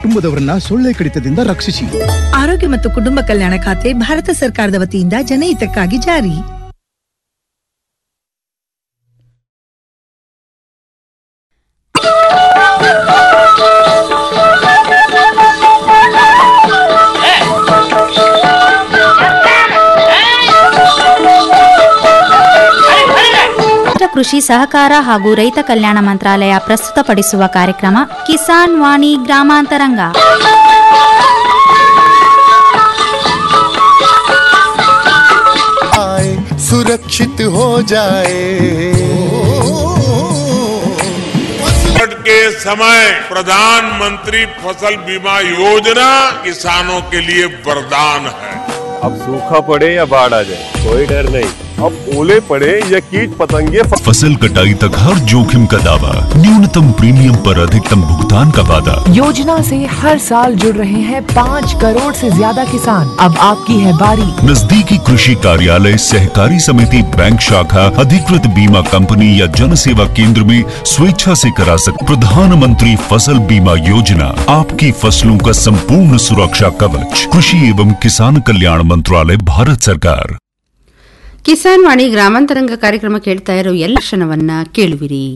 ಕುಟುಂಬದವರನ್ನ ಸೊಳ್ಳೆ ಕಡಿತದಿಂದ ರಕ್ಷಿಸಿ ಆರೋಗ್ಯ ಮತ್ತು ಕುಟುಂಬ ಕಲ್ಯಾಣ ಖಾತೆ ಭಾರತ ಸರ್ಕಾರದ ವತಿಯಿಂದ ಜನಹಿತಕ್ಕಾಗಿ ಜಾರಿ ರಾಷ್ಟ್ರ ಕೃಷಿ ಸಹಕಾರ ಹಾಗೂ ರೈತ ಕಲ್ಯಾಣ ಮಂತ್ರಾಲಯ ಪ್ರಸ್ತುತಪಡಿಸುವ ಕಾರ್ಯಕ್ರಮ ಕಿಸಾನ್ ವಾಣಿ ಗ್ರಾಮಾಂತರಂಗ आए सुरक्षित हो जाए संकट के समय प्रधानमंत्री फसल बीमा योजना किसानों के लिए वरदान है अब सूखा पड़े या बाढ़ आ जाए कोई डर नहीं अब ओले पड़े या कीट पतंगे फसल कटाई तक हर जोखिम का दावा न्यूनतम प्रीमियम पर अधिकतम भुगतान का वादा योजना से हर साल जुड़ रहे हैं पाँच करोड़ से ज्यादा किसान अब आपकी है बारी नजदीकी कृषि कार्यालय सहकारी समिति बैंक शाखा अधिकृत बीमा कंपनी या जन सेवा केंद्र में स्वेच्छा से करा सकते प्रधानमंत्री फसल बीमा योजना आपकी फसलों का संपूर्ण सुरक्षा कवच कृषि एवं किसान कल्याण मंत्रालय भारत सरकार ಕಿಸಾನ್ ವಾಣಿ ಗ್ರಾಮಾಂತರಂಗ ಕಾರ್ಯಕ್ರಮ ಕೇಳ್ತಾ ಇರೋ ಎಲ್ಲ ಕ್ಷಣವನ್ನ ಕೇಳುವಿರಿ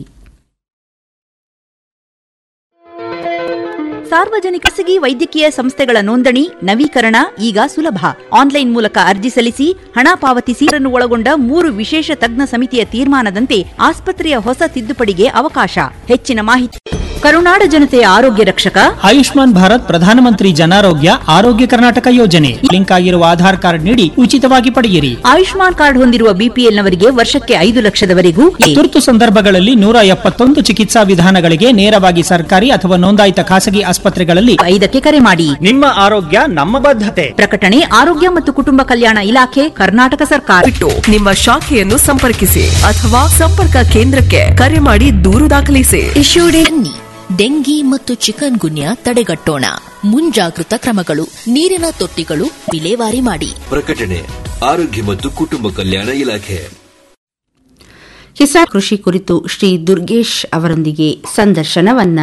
ಸಾರ್ವಜನಿಕ ಖಾಸಗಿ ವೈದ್ಯಕೀಯ ಸಂಸ್ಥೆಗಳ ನೋಂದಣಿ ನವೀಕರಣ ಈಗ ಸುಲಭ ಆನ್ಲೈನ್ ಮೂಲಕ ಅರ್ಜಿ ಸಲ್ಲಿಸಿ ಹಣ ಪಾವತಿಸಿ ಇದನ್ನು ಒಳಗೊಂಡ ಮೂರು ವಿಶೇಷ ತಜ್ಞ ಸಮಿತಿಯ ತೀರ್ಮಾನದಂತೆ ಆಸ್ಪತ್ರೆಯ ಹೊಸ ತಿದ್ದುಪಡಿಗೆ ಅವಕಾಶ ಹೆಚ್ಚಿನ ಮಾಹಿತಿ ಕರುನಾಡ ಜನತೆಯ ಆರೋಗ್ಯ ರಕ್ಷಕ ಆಯುಷ್ಮಾನ್ ಭಾರತ್ ಪ್ರಧಾನಮಂತ್ರಿ ಜನಾರೋಗ್ಯ ಆರೋಗ್ಯ ಕರ್ನಾಟಕ ಯೋಜನೆ ಲಿಂಕ್ ಆಗಿರುವ ಆಧಾರ್ ಕಾರ್ಡ್ ನೀಡಿ ಉಚಿತವಾಗಿ ಪಡೆಯಿರಿ ಆಯುಷ್ಮಾನ್ ಕಾರ್ಡ್ ಹೊಂದಿರುವ ಬಿಪಿಎಲ್ನವರಿಗೆ ವರ್ಷಕ್ಕೆ ಐದು ಲಕ್ಷದವರೆಗೂ ತುರ್ತು ಸಂದರ್ಭಗಳಲ್ಲಿ ನೂರ ಎಪ್ಪತ್ತೊಂದು ಚಿಕಿತ್ಸಾ ವಿಧಾನಗಳಿಗೆ ನೇರವಾಗಿ ಸರ್ಕಾರಿ ಅಥವಾ ನೋಂದಾಯಿತ ಖಾಸಗಿ ಆಸ್ಪತ್ರೆಗಳಲ್ಲಿ ಐದಕ್ಕೆ ಕರೆ ಮಾಡಿ ನಿಮ್ಮ ಆರೋಗ್ಯ ನಮ್ಮ ಬದ್ಧತೆ ಪ್ರಕಟಣೆ ಆರೋಗ್ಯ ಮತ್ತು ಕುಟುಂಬ ಕಲ್ಯಾಣ ಇಲಾಖೆ ಕರ್ನಾಟಕ ಸರ್ಕಾರ ಬಿಟ್ಟು ನಿಮ್ಮ ಶಾಖೆಯನ್ನು ಸಂಪರ್ಕಿಸಿ ಅಥವಾ ಸಂಪರ್ಕ ಕೇಂದ್ರಕ್ಕೆ ಕರೆ ಮಾಡಿ ದೂರು ದಾಖಲಿಸಿ ಬನ್ನಿ ಡೆಂಗಿ ಮತ್ತು ಚಿಕನ್ ಗುನ್ಯಾ ತಡೆಗಟ್ಟೋಣ ಮುಂಜಾಗೃತ ಕ್ರಮಗಳು ನೀರಿನ ತೊಟ್ಟಿಗಳು ವಿಲೇವಾರಿ ಮಾಡಿ ಪ್ರಕಟಣೆ ಆರೋಗ್ಯ ಮತ್ತು ಕುಟುಂಬ ಕಲ್ಯಾಣ ಇಲಾಖೆ ಕಿಸಾನ್ ಕೃಷಿ ಕುರಿತು ಶ್ರೀ ದುರ್ಗೇಶ್ ಅವರೊಂದಿಗೆ ಸಂದರ್ಶನವನ್ನ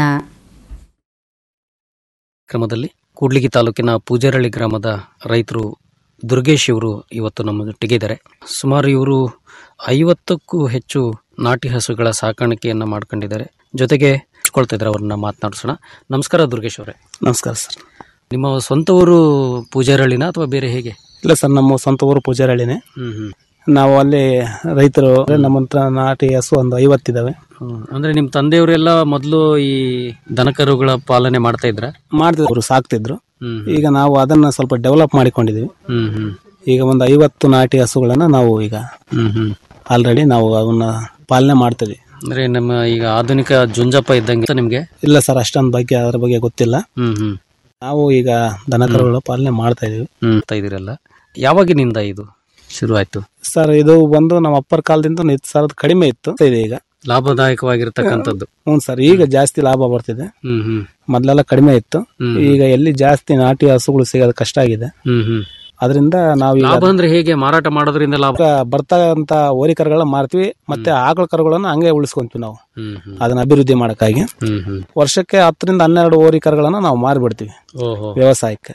ಕ್ರಮದಲ್ಲಿ ಕೂಡ್ಲಿಗಿ ತಾಲೂಕಿನ ಪೂಜಾರಳ್ಳಿ ಗ್ರಾಮದ ರೈತರು ದುರ್ಗೇಶ್ ಇವರು ಇವತ್ತು ನಮ್ಮೊಟ್ಟಿಗೆ ಇದ್ದಾರೆ ಸುಮಾರು ಇವರು ಐವತ್ತಕ್ಕೂ ಹೆಚ್ಚು ನಾಟಿ ಹಸುಗಳ ಸಾಕಾಣಿಕೆಯನ್ನು ಮಾಡ್ಕೊಂಡಿದ್ದಾರೆ ಜೊತೆಗೆ ಹಚ್ಕೊಳ್ತಾ ಇದ್ದಾರೆ ಅವ್ರನ್ನ ಮಾತನಾಡಿಸೋಣ ನಮಸ್ಕಾರ ದುರ್ಗೇಶ್ ಅವರೇ ನಮಸ್ಕಾರ ಸರ್ ನಿಮ್ಮ ಸ್ವಂತ ಊರು ಪೂಜಾರಳ್ಳಿನ ಅಥವಾ ಬೇರೆ ಹೇಗೆ ಇಲ್ಲ ಸರ್ ನಮ್ಮ ಸ್ವಂತ ಊರು ಪೂಜಾರಳ್ಳಿನೇ ಹ್ಮ್ ಹ್ಮ್ ನಾವು ಅಲ್ಲಿ ರೈತರು ನಮ್ಮ ಹತ್ರ ನಾಟಿ ಹಸು ಒಂದು ಐವತ್ತಿದಾವೆ ಹ್ಮ್. ಅಂದ್ರೆ ನಿಮ್ಮ ತಂದೆಯವರೆಲ್ಲ ಮೊದಲು ಈ ದನಕರುಗಳ ಪಾಲನೆ ಮಾಡ್ತಾ ಇದ್ರ ಮಾಡ್ತಿದ್ರು ಅವರು ಸಾಕ್ತಿದ್ರು ಹ್ಮ್ ಈಗ ನಾವು ಅದನ್ನ ಸ್ವಲ್ಪ ಡೆವಲಪ್ ಮಾಡಿಕೊಂಡಿದೀವಿ ಹ್ಮ್ ಹ್ಮ್ ಈಗ ಒಂದು ಐವತ್ತು ನಾಟಿ ಹಸುಗಳನ್ನ ನಾವು ಈಗ ಹ್ಮ್ ಹ್ಮ್ ಆಲ್ರೆಡಿ ನಾವು ಅವನ್ನ ಪಾಲನೆ ಮಾಡ್ತಿದ್ವಿ ಅಂದ್ರೆ ನಮ್ಮ ಈಗ ಆಧುನಿಕ ಜುಂಜಪ್ಪ ಇದ್ದಂಗೆ ನಿಮ್ಗೆ ಇಲ್ಲ ಸರ್ ಅಷ್ಟೊಂದು ಬಗ್ಗೆ ಅದ್ರ ಬಗ್ಗೆ ಗೊತ್ತಿಲ್ಲ ಹ್ಮ್ ಹ್ಮ್ ನಾವು ಈಗ ದನಕರುಗಳ ಪಾಲನೆ ಮಾಡ್ತಾ ಇದೀವಿ ಹ್ಮ್ ಅಂತ ಇದೀರಲ್ಲ ಯಾವಾಗಿನಿಂದ ಇದು ಶುರು ಆಯ್ತು ಸರ್ ಇದು ಬಂದು ನಮ್ಮ ಅಪ್ಪರ ಕಾಲದಿಂದ ನಿತ್ ಸರ್ ಕಡಿಮೆ ಇತ್ತು ಇದೆ ಈಗ ಲಾಭದಾಯಕವಾಗಿರ್ತಕ್ಕಂಥದ್ದು ಹ್ಞೂ ಸರ್ ಈಗ ಜಾಸ್ತಿ ಲಾಭ ಬರ್ತಿದೆ ಹ್ಮ್ ಹ್ಮ್ ಮೊದ್ಲೆಲ್ಲ ಕಡಿಮೆ ಇತ್ತು ಹ್ಮ್. ಈಗ ಎಲ್ಲಿ ಜಾಸ್ತಿ ನಾಟಿ ಹಸುಗಳು ಸಿಗೋದು ಕಷ್ಟ ಆಗಿದೆ ಹ್ಮ್ ಹ್ಮ್ ಅದರಿಂದ ನಾವು ಈಗ ಲಾಭ ಅಂದ್ರೆ ಹೇಗೆ ಮಾರಾಟ ಮಾಡೋದ್ರಿಂದ ಲಾಭ ಬರ್ತಕ್ಕಂತ ಓರಿ ಕರುಗಳನ್ನ ಮಾರ್ತೀವಿ ಮತ್ತೆ ಆಕಳ ಕರುಗಳನ್ನ ಹಂಗೆ ಉಳಿಸ್ಕೊಂತೀವಿ ನಾವು ಹ್ಮ್ ಹ್ಮ್ ಅದನ್ನ ಅಭಿವೃದ್ಧಿ ಮಾಡಕ್ಕಾಗಿ ಹ್ಮ್ ಹ್ಮ್ ವರ್ಷಕ್ಕೆ ಹತ್ತರಿಂದ ಹನ್ನೆರಡು ಓರಿ ಕರುಗಳನ್ನ ನಾವು ಮಾರಿಬಿಡ್ತೀವಿ ಓಹೋ ವ್ಯವಸಾಯಕ್ಕೆ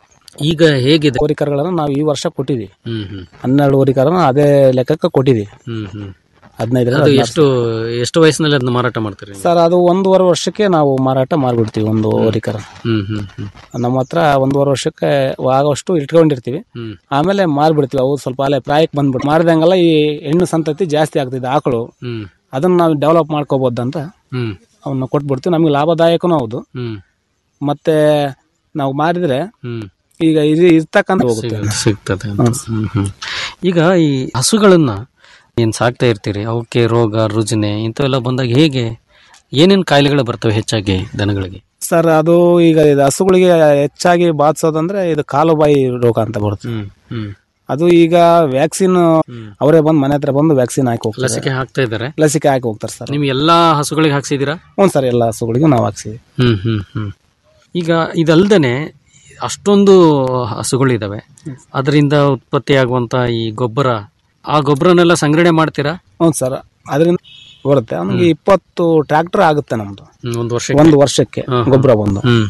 ಈಗ ಹೇಗಿದೆ ಓರಿ ಕರುಗಳನ್ನ ನಾವು ಈ ವರ್ಷ ಕೊಟ್ಟಿದೀವಿ ಹ್ಮ್ ಹ್ಮ್ ಹನ್ನೆರಡು ಓರಿ ಕರುನ ಅದೇ ಲೆಕ್ಕಕ್ಕೆ ಕೊಟ್ಟಿದೀವಿ ಹ್ಮ್ ಹ್ಮ್ ಹದಿನೈದರಿಂದ ಅದು ಹದಿನಾರು ಎಷ್ಟು ಎಷ್ಟು ವಯಸ್ಸಿನಲ್ಲಿ ಅದನ್ನ ಮಾರಾಟ ಮಾಡ್ತೀರಿ ನೀವು? ಸರ್ ಅದು ಒಂದೂವರೆ ವರ್ಷಕ್ಕೆ ನಾವು ಮಾರಾಟ ಮಾರ್ಬಿಡ್ತೀವಿ ಒಂದು ಓರಿ ಕರು ಹ್ಮ್ ಹ್ಮ್ ಹ್ಮ್ ನಮ್ಮ ಹತ್ರ ಒಂದೂವರೆ ವರ್ಷಕ್ಕೆ ಆಗೋಷ್ಟು ಇಟ್ಕೊಂಡಿರ್ತೀವಿ ಹ್ಮ್ ಆಮೇಲೆ ಮಾರ್ಬಿಡ್ತೀವಿ ಅವು ಸ್ವಲ್ಪ ಅಲ್ಲೇ ಪ್ರಾಯಕ್ಕೆ ಬಂದ್ಬಿಟ್ಟು ಮಾಡಿದಂಗೆಲ್ಲ ಈ ಹೆಣ್ಣು ಸಂತತಿ ಜಾಸ್ತಿ ಆಗ್ತಿದೆ ಆಕಳು ಹ್ಮ್ ಅದನ್ನ ನಾವು ಡೆವಲಪ್ ಮಾಡ್ಕೋಬಹುದು ಅಂತ ಹ್ಮ್ ಅವನ್ನ ಕೊಟ್ಬಿಡ್ತೀವಿ ನಮಗೆ ಲಾಭದಾಯಕನೂ ಹೌದು ಹ್ಮ್ ಮತ್ತೆ ನಾವು ಮಾರಿದ್ರೆ ಹ್ಮ್ ಈಗ ಇದು ಇರ್ತಕ್ಕಂಥ ಹೋಗುತ್ತೆ ಸಿಗ್- ಸಿಗ್ತದೆ ಅಂತ. ಹ್ಮ್ ಹ್ಮ್. ಈಗ ಈ ಹಸುಗಳನ್ನ ಏನ್ ಸಾಕ್ತಾ ಇರ್ತೀರಿ ಅವಕ್ಕೆ ರೋಗ ರುಜಿನೆ ಇಂಥವೆಲ್ಲ ಬಂದಾಗ ಹೇಗೆ ಏನೇನ್ ಕಾಯಿಲೆಗಳು ಬರ್ತವೆ ಹೆಚ್ಚಾಗಿ ದನಗಳಿಗೆ ಸರ್ ಅದು ಈಗ ಇದು ಹಸುಗಳಿಗೆ ಹೆಚ್ಚಾಗಿ ಬಾಧಿಸೋದಂದ್ರೆ ಇದು ಕಾಲು ಬಾಯಿ ರೋಗ ಅಂತ ಬರುತ್ತೆ ಹ್ಮ್ ಹ್ಮ್ ಅದು ಈಗ ವ್ಯಾಕ್ಸಿನ್ ಅವರೇ ಬಂದು ಮನೆ ಹತ್ರ ಬಂದು ವ್ಯಾಕ್ಸಿನ್ ಹಾಕಿ ಹೋಗ್ತಾರೆ ಲಸಿಕೆ ಹಾಕ್ತಾ ಇದ್ದಾರೆ ಲಸಿಕೆ ಹಾಕಿ ಹೋಗ್ತಾರೆ ಸರ್ ನಿಮ್ ಎಲ್ಲಾ ಹಸುಗಳಿಗೆ ಹಾಕ್ಸಿದೀರಾ ಹ್ಞೂ ಸರ್ ಎಲ್ಲ ಹಸುಗಳಿಗೂ ನಾವು ಹಾಕ್ಸಿವಿ ಹ್ಮ್ ಹ್ಮ್ ಹ್ಮ್ ಈಗ ಇದಲ್ದೇನೆ ಅಷ್ಟೊಂದು ಹಸುಗಳಿದಾವೆ ಅದರಿಂದ ಉತ್ಪತ್ತಿಯಾಗುವಂತ ಈ ಗೊಬ್ಬರ ಆ ಗೊಬ್ಬರನೆಲ್ಲ ಸಂಗ್ರಹಣೆ ಮಾಡ್ತೀರಾ ಹ್ಞೂ ಸರ್ ಅದರಿಂದ ಬರುತ್ತೆ ನಮಗೆ ಇಪ್ಪತ್ತು ಟ್ರ್ಯಾಕ್ಟರ್ ಆಗುತ್ತೆ ನಮ್ದು ಹ್ಮ್, ಒಂದು ವರ್ಷ ಒಂದು ವರ್ಷಕ್ಕೆ ಗೊಬ್ಬರ ಬಂದು ಹ್ಮ್ ಹ್ಮ್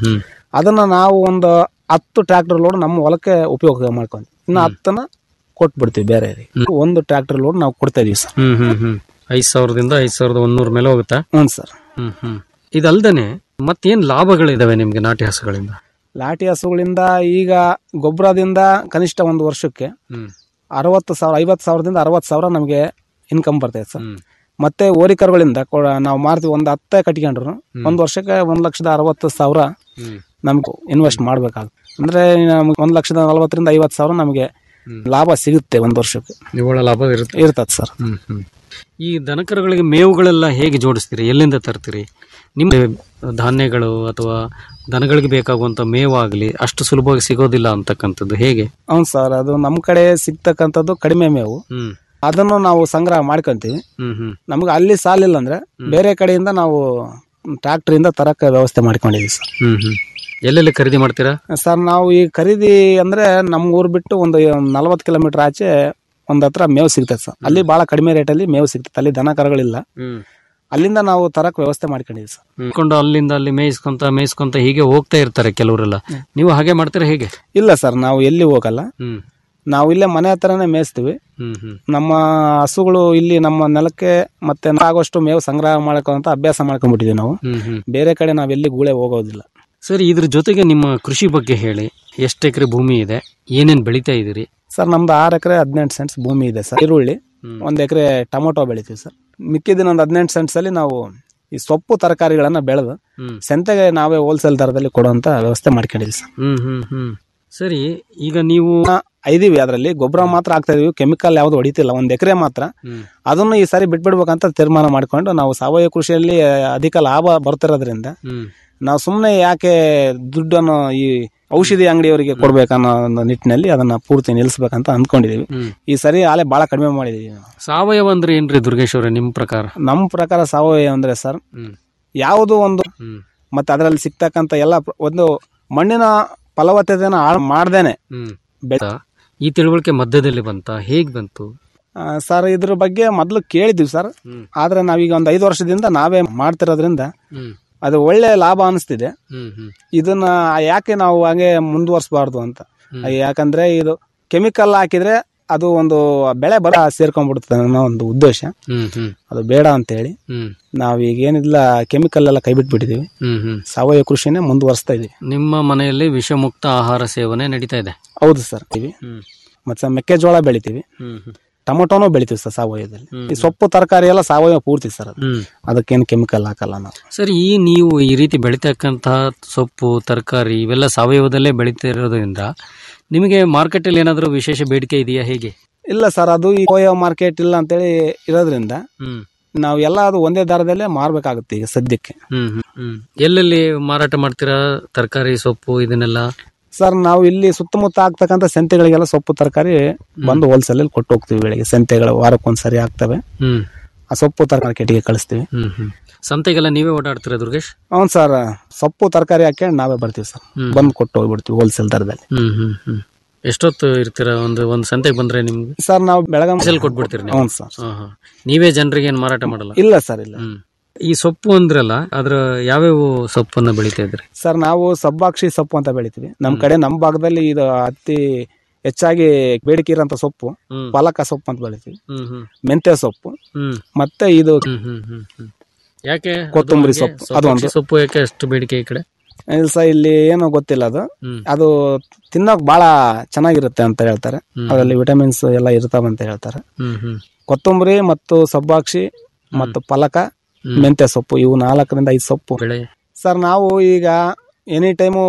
ಅದನ್ನ ನಾವು ಒಂದು ಹತ್ತು ಟ್ರ್ಯಾಕ್ಟರ್ ಲೋಡ್ ನಮ್ಮ ಹೊಲಕ್ಕೆ ಉಪಯೋಗ ಮಾಡ್ಕೊಂಡ್ವಿ ಇನ್ನು ಹತ್ತನ್ನ ಕೊಟ್ಬಿಡ್ತೀವಿ ಬೇರೆ ಒಂದು ಟ್ರ್ಯಾಕ್ಟರ್ ಲೋಡ್ ನಾವು ಕೊಡ್ತಾ ಇದೀವಿ ಸರ್ ಹ್ಮ್ ಹ್ಮ್ ಹ್ಮ್ ಐದ್ ಸಾವಿರದಿಂದ ಐದ್ ಸಾವಿರದ ಒಂದೂರ ಮೇಲೆ ಹೋಗುತ್ತಾ ಹ್ಞೂ ಸರ್ ಹ್ಮ್ ಹ್ಮ್ ಇದಲ್ದೇನೆ ಮತ್ತೇನ್ ಲಾಭಗಳಿದಾವೆ ನಿಮ್ಗೆ ನಾಟಿ ಹಸುಗಳಿಂದ ಲಾಟಿ ಹಸುಗಳಿಂದ ಈಗ ಗೊಬ್ಬರದಿಂದ ಕನಿಷ್ಠ ಒಂದು ವರ್ಷಕ್ಕೆ ಹ್ಮ್ ಅರವತ್ತು ಸಾವಿರ ಐವತ್ತು ಸಾವಿರದಿಂದ ಅರವತ್ತು ಸಾವಿರ ನಮಗೆ ಇನ್ಕಮ್ ಬರ್ತೈತೆ ಸರ್ ಮತ್ತೆ ಓರಿಕರುಗಳಿಂದ ಕೊ- ನಾವು ಮಾರ್ತೀವಿ ಒಂದು ಹತ್ತೆ ಕಟ್ಕೊಂಡ್ರು ಒಂದು ವರ್ಷಕ್ಕೆ ಒಂದು ಲಕ್ಷದ ಅರವತ್ತು ಸಾವಿರ ನಮ್ಗೆ ಇನ್ವೆಸ್ಟ್ ಮಾಡ್ಬೇಕಾಗುತ್ತೆ ಅಂದ್ರೆ ನಮ್ಗೆ ಒಂದು ಲಕ್ಷದ ನಲವತ್ತರಿಂದ ಐವತ್ತು ಸಾವಿರ ನಮಗೆ ಲಾಭ ಸಿಗುತ್ತೆ ಒಂದು ವರ್ಷಕ್ಕೆ ನಿವ್ವಳ ಲಾಭ ಇರುತ್ತೆ ಇರ್ತದೆ ಸರ್ ಹ್ಮ್ ಹ್ಮ್ ಈ ದನಕರುಗಳಿಗೆ ಮೇವುಗಳೆಲ್ಲ ಹೇಗೆ ಜೋಡಿಸ್ತೀರಿ ಎಲ್ಲಿಂದ ತರ್ತೀರಿ ನಿಮ್ಮ ಧಾನ್ಯಗಳು ಅಥವಾ ದನಗಳಿಗೆ ಬೇಕಾಗುವಂತ ಮೇವಾಗ್ಲಿ ಅಷ್ಟು ಸುಲಭವಾಗಿ ಸಿಗೋದಿಲ್ಲ ಅಂತಕ್ಕಂಥದ್ದು ಹೇಗೆ ಹೌದು ಸರ್ ಅದು ನಮ್ಮ ಕಡೆ ಸಿಗ್ತಕ್ಕಂಥದ್ದು ಕಡಿಮೆ ಮೇವು ಹ್ಮ್ ಅದನ್ನು ನಾವು ಸಂಗ್ರಹ ಮಾಡ್ಕೊಂತೀವಿ ಹ್ಮ್ ಹ್ಮ್ ನಮ್ಗೆ ಅಲ್ಲಿ ಸಾಲಿಲ್ಲ ಅಂದ್ರೆ ಬೇರೆ ಕಡೆಯಿಂದ ನಾವು ಟ್ರ್ಯಾಕ್ಟರ್ ಇಂದ ತರಕ್ಕೆ ವ್ಯವಸ್ಥೆ ಮಾಡ್ಕೊಂಡಿದೀವಿ ಸರ್ ಹ್ಮ್ ಹ್ಮ್ ಎಲ್ಲೆಲ್ಲಿ ಖರೀದಿ ಮಾಡ್ತೀರಾ ಸರ್ ನಾವು ಈ ಖರೀದಿ ಅಂದ್ರೆ ನಮ್ಮ ಊರು ಬಿಟ್ಟು ಒಂದು ನಲವತ್ತು ಕಿಲೋಮೀಟರ್ ಆಚೆ ಒಂದ್ ಹತ್ರ ಮೇವು ಸಿಗ್ತದೆ ಸರ್ ಅಲ್ಲಿ ಬಹಳ ಕಡಿಮೆ ರೇಟಲ್ಲಿ ಮೇವು ಸಿಗ್ತದೆ ಅಲ್ಲಿ ದನ ಕರುಗಳಿಲ್ಲ ಹ್ಮ್ ಅಲ್ಲಿಂದ ನಾವು ತರಕ್ ವ್ಯವಸ್ಥೆ ಮಾಡ್ಕೊಂಡಿದ್ದೀವಿ ಸರ್ ಕೊಂಡು ಅಲ್ಲಿಂದ ಅಲ್ಲಿ ಮೇಯಿಸ್ಕೊಂತ ಮೇಯಿಸ್ಕೊಂತ ಹೀಗೆ ಹೋಗ್ತಾ ಇರ್ತಾರೆ ಕೆಲವರೆಲ್ಲ ನೀವು ಹಾಗೆ ಮಾಡ್ತೀರಾ ಹೇಗೆ ಇಲ್ಲ ಸರ್ ನಾವು ಎಲ್ಲಿ ಹೋಗಲ್ಲ ಹ್ಮ್ ನಾವು ಇಲ್ಲೇ ಮನೆ ಹತ್ರನೇ ಮೇಯಿಸ್ತೀವಿ ಹ್ಮ್ ಹ್ಮ್ ನಮ್ಮ ಹಸುಗಳು ಇಲ್ಲಿ ನಮ್ಮ ನೆಲಕ್ಕೆ ಮತ್ತೆ ಆಗೋಷ್ಟು ಮೇವು ಸಂಗ್ರಹ ಮಾಡ್ಕೊಂತ ಅಭ್ಯಾಸ ಮಾಡ್ಕೊಂಡ್ಬಿಟ್ಟಿದೀವಿ ನಾವು ಹ್ಮ್ ಹ್ಮ್ ಬೇರೆ ಕಡೆ ನಾವೆಲ್ಲಿ ಗೂಳೆ ಹೋಗೋದಿಲ್ಲ ಸರಿ ಇದ್ರ ಜೊತೆಗೆ ನಿಮ್ಮ ಕೃಷಿ ಬಗ್ಗೆ ಹೇಳಿ ಎಷ್ಟು ಎಕರೆ ಭೂಮಿ ಇದೆ ಏನೇನ್ ಬೆಳಿತಾ ಇದೀರಿ ಸರ್ ನಮ್ದು ಆರು ಎಕರೆ ಹದಿನೆಂಟು ಸೆಂಟ್ಸ್ ಭೂಮಿ ಇದೆ ಸರ್ ಈರುಳ್ಳಿ ಒಂದ್ ಎಕರೆ ಟೊಮೊಟೊ ಬೆಳಿತೀವಿ ಸರ್ ಮಿಕ್ಕಿದಿನ ಒಂದು ಹದಿನೆಂಟು ಸೆಂಟ್ಸ್ ಅಲ್ಲಿ ನಾವು ಈ ಸೊಪ್ಪು ತರಕಾರಿಗಳನ್ನ ಬೆಳೆದು ಹ್ಮ್. ಸಂತೆಗೆ ನಾವೇ ಹೋಲ್ಸೇಲ್ ದರದಲ್ಲಿ ಕೊಡುವಂತ ವ್ಯವಸ್ಥೆ ಮಾಡ್ಕೊಂಡಿದ್ದೀವಿ ಸರ್ ಹ್ಮ್ ಹ್ಮ್ ಹ್ಮ್ ಸರಿ ಈಗ ನೀವು ಐದಿವಿ ಅದರಲ್ಲಿ ಗೊಬ್ಬರ ಮಾತ್ರ ಹಾಕ್ತಾ ಇದೀವಿ ಕೆಮಿಕಲ್ ಯಾವ್ದು ಹೊಡಿತಿಲ್ಲ ಒಂದ್ ಎಕರೆ ಮಾತ್ರ ಹ್ಮ್. ಅದನ್ನು ಈ ಸಾರಿ ಬಿಟ್ಬಿಡ್ಬೇಕಂತ ತೀರ್ಮಾನ ಮಾಡ್ಕೊಂಡು ನಾವು ಸಾವಯವ ಕೃಷಿಯಲ್ಲಿ ಅಧಿಕ ಲಾಭ ಬರ್ತಿರೋದ್ರಿಂದ ಹ್ಮ್ ನಾವು ಸುಮ್ಮನೆ ಯಾಕೆ ದುಡ್ಡನ್ನು ಈ ಔಷಧಿ ಅಂಗಡಿಯವರಿಗೆ ಕೊಡ್ಬೇಕನ್ನೋ ಒಂದು ನಿಟ್ಟಿನಲ್ಲಿ ಅದನ್ನ ಪೂರ್ತಿ ನಿಲ್ಲಿಸ್ಬೇಕಂತ ಅಂದ್ಕೊಂಡಿದೀವಿ ಹ್ಮ್. ಈ ಸರಿ ಆಲೆ ಬಹಳ ಕಡಿಮೆ ಮಾಡಿದೀವಿ ನಾವು. ಸಾವಯವ ಅಂದ್ರೆ ಏನ್ರಿ ದುರ್ಗೇಶ್ ಅವ್ರೆ ನಿಮ್ ಪ್ರಕಾರ ನಮ್ಮ ಪ್ರಕಾರ ಸಾವಯವ ಅಂದ್ರೆ ಸರ್ ಹ್ಮ್. ಯಾವುದು ಒಂದು ಹ್ಮ್. ಮತ್ತೆ ಅದರಲ್ಲಿ ಸಿಗ್ತಕ್ಕಂತ ಎಲ್ಲ ಪ್ರ- ಒಂದು ಮಣ್ಣಿನ ಫಲವತ್ತತೆನ ಹಾಳು ಮಾಡ್ದೇನೆ ಹ್ಮ್ ಬೆ- ಈ ತಿಳುವಳಿಕೆ ಮಧ್ಯದಲ್ಲಿ ಬಂತ ಹೇಗ್ ಬಂತು ಆ, ಸರ್ ಇದ್ರ ಬಗ್ಗೆ ಮೊದಲು ಕೇಳಿದ್ವಿ ಸರ್ ಹ್ಮ್. ಆದ್ರೆ ನಾವೀಗ ಒಂದು ಐದು ವರ್ಷದಿಂದ ನಾವೇ ಮಾಡ್ತಿರೋದ್ರಿಂದ ಹ್ಮ್ ಅದು ಒಳ್ಳೆ ಲಾಭ ಅನಿಸ್ತಿದೆ ಹ್ಮ್ ಹ್ಮ್ ಇದನ್ನ ಯಾಕೆ ನಾವು ಹಾಗೆ ಮುಂದುವರ್ಸಬಾರ್ದು ಅಂತ ಯಾಕಂದ್ರೆ ಇದು ಕೆಮಿಕಲ್ ಹಾಕಿದ್ರೆ ಅದು ಒಂದು ಬೆಳೆ ಬರ ಸೇರ್ಕೊಂಡ್ಬಿಡುತ್ತೆ ಅನ್ನೋ ಒಂದು ಉದ್ದೇಶ ಹ್ಮ್ ಹ್ಮ್ ಅದು ಬೇಡ ಅಂತ ಹೇಳಿ ಹ್ಮ್ ನಾವೀಗ ಏನಿಲ್ಲ ಕೆಮಿಕಲ್ ಎಲ್ಲ ಕೈ ಬಿಟ್ಬಿಟ್ಟಿದೀವಿ ಹ್ಮ್ ಹ್ಮ್ ಸಾವಯವ ಕೃಷಿನೇ ಮುಂದುವರಿಸ್ತಾ ಇದೀವಿ ನಿಮ್ಮ ಮನೆಯಲ್ಲಿ ವಿಷಮುಕ್ತ ಆಹಾರ ಸೇವನೆ ನಡೀತಾ ಇದೆ ಹೌದು ಸರ್ ಇವಿ ಹ್ಮ್ ಮತ್ತೆ ಮೆಕ್ಕೆಜೋಳ ಬೆಳಿತೀವಿ ಹ್ಮ್ ಹ್ಮ್ ಟೊಮೊಟೊನೂ ಬೆಳಿತೀವಿ ಸರ್ ಸಾವಯವದಲ್ಲಿ ಹ್ಮ್. ಈ ಸೊಪ್ಪು ತರಕಾರಿ ಎಲ್ಲ ಸಾವಯವ ಪೂರ್ತಿ ಸರ್ ಅದು ಹ್ಮ್ ಅದಕ್ಕೇನು ಕೆಮಿಕಲ್ ಹಾಕಲ್ಲ ನಾವು ಸರಿ ಈ ನೀವು ಈ ರೀತಿ ಬೆಳಿತಕ್ಕಂತಹ ಸೊಪ್ಪು ತರಕಾರಿ ಇವೆಲ್ಲ ಸಾವಯವದಲ್ಲೇ ಬೆಳೀತಿರೋದ್ರಿಂದ ನಿಮಗೆ ಮಾರ್ಕೆಟಲ್ಲಿ ಏನಾದರೂ ವಿಶೇಷ ಬೇಡಿಕೆ ಇದೆಯಾ ಹೇಗೆ ಇಲ್ಲ ಸರ್ ಅದು ಈ ಸಾವಯವ ಮಾರ್ಕೆಟ್ ಇಲ್ಲ ಅಂತೇಳಿ ಇರೋದ್ರಿಂದ ಹ್ಮ್ ನಾವು ಎಲ್ಲ ಅದು ಒಂದೇ ದರದಲ್ಲೇ ಮಾರ್ಬೇಕಾಗುತ್ತೆ ಈಗ ಸದ್ಯಕ್ಕೆ ಹ್ಮ್ ಹ್ಮ್ ಹ್ಮ್ ಎಲ್ಲೆಲ್ಲಿ ಮಾರಾಟ ಮಾಡ್ತೀರಾ ತರಕಾರಿ ಸೊಪ್ಪು ಇದನ್ನೆಲ್ಲ ಸರ್ ನಾವು ಇಲ್ಲಿ ಸುತ್ತಮುತ್ತ ಆಗ್ತಕ್ಕಂಥ ಸಂತೆಗಳಿಗೆಲ್ಲ ಸೊಪ್ಪು ತರಕಾರಿ ಬಂದು ಹೋಲ್ಸೇಲ್ ಅಲ್ಲಿ ಕೊಟ್ಟು ಹೋಗ್ತೀವಿ ಬೆಳಿಗ್ಗೆ ಸಂತೆಗಳು ವಾರಕ್ಕೊಂದ್ಸರಿ ಆಗ್ತವೆ ಹ್ಮ್ ಆ ಸೊಪ್ಪು ತರಕಾರಿ ಮಾರ್ಕೆಟಿಗೆ ಕಳಿಸ್ತೀವಿ ಹ್ಮ್ ಹ್ಮ್ ಸಂತೆಗೆಲ್ಲ ನೀವೇ ಓಡಾಡ್ತೀರಾ ದುರ್ಗೇಶ್ అవును ಸರ್ ಸೊಪ್ಪು ತರಕಾರಿ ಹಾಕೊಂಡು ನಾವೇ ಬರ್ತೀವಿ ಸರ್ ಹ್ಮ್. ಬಂದು ಕೊಟ್ಟು ಹೋಗ್ಬಿಡ್ತೀವಿ ಹೋಲ್ಸೇಲ್ ದರದಲ್ಲಿ ಹ್ಮ್ ಹ್ಮ್ ಹ್ಮ್ ಎಷ್ಟೊತ್ತು ಇರ್ತೀರಾ ಒಂದು ಒಂದು ಸಂತೆಗೆ ಬಂದ್ರೆ ನಿಮ್ಗೆ ಸರ್ ನಾವು ಬೆಳಗಾಂ ಸೆಲ್ ಕೊಟ್ಬಿಡ್ತೀರಿ ನೀವು ಹೌದು ಸರ್ ಹಾ, ಹಾ. ನೀವೇ ಜನರಿಗೆ ಏನು ಮಾರಾಟ ಮಾಡಲ್ಲ ಇಲ್ಲ ಸರ್ ಇಲ್ಲ ಹ್ಮ್ ಈ ಸೊಪ್ಪು ಅಂದ್ರಲ್ಲ ಅದ್ರ ಯಾವ್ಯಾವ ಸೊಪ್ಪನ್ನ ಬೆಳಿತಾ ಇದ್ರಿ ಸರ್ ನಾವು ಸಬ್ಬಾಕ್ಷಿ ಸೊಪ್ಪು ಅಂತ ಬೆಳಿತೀವಿ ನಮ್ಮ ಕಡೆ ನಮ್ಮ ಭಾಗದಲ್ಲಿ ಇದು ಅತಿ ಹೆಚ್ಚಾಗಿ ಬೇಡಿಕೆ ಇರೋಂಥ ಸೊಪ್ಪು ಹ್ಮ್. ಪಾಲಕ ಸೊಪ್ಪು ಅಂತ ಬೆಳಿತೀವಿ ಹ್ಮ್ ಹ್ಮ್ ಮೆಂತ್ಯ ಸೊಪ್ಪು ಹ್ಮ್ ಮತ್ತೆ ಇದು ಹ್ಮ್ ಹ್ಮ್ ಹ್ಮ್ ಹ್ಮ್ ಯಾಕೆ ಅದು ಕೊತ್ತಂಬರಿ ಹಾಗೆ? ಸೊಪ್ಪು, ಅದು ಸಬ್ಬಾಕ್ಷಿ ಒಂದು. ಸೊಪ್ಪು ಯಾಕೆ ಅಷ್ಟು ಬೇಡಿಕೆ ಈ ಕಡೆ ಇಲ್ಲ ಸರ್ ಇಲ್ಲಿ ಏನೋ ಗೊತ್ತಿಲ್ಲ ಅದು ಹ್ಮ್. ಅದು ತಿನ್ನೋಕ್ ಬಹಳ ಚೆನ್ನಾಗಿರುತ್ತೆ ಅಂತ ಹೇಳ್ತಾರೆ ಹ್ಮ್. ಅದರಲ್ಲಿ ವಿಟಮಿನ್ಸ್ ಎಲ್ಲ ಇರ್ತಾವ ಅಂತ ಹೇಳ್ತಾರೆ ಹ್ಮ್ ಹ್ಮ್ ಕೊತ್ತಂಬರಿ ಮತ್ತು ಸಬ್ಬಾಕ್ಷಿ ಮತ್ತು ಪಲಕ ಹ್ಮ್. ಮೆಂತ್ಯ ಸೊಪ್ಪು ಇವು ನಾಲ್ಕರಿಂದ ಐದು ಸೊಪ್ಪು ಬೆಳೆ ಸರ್ ನಾವು ಈಗ ಎನಿ ಟೈಮು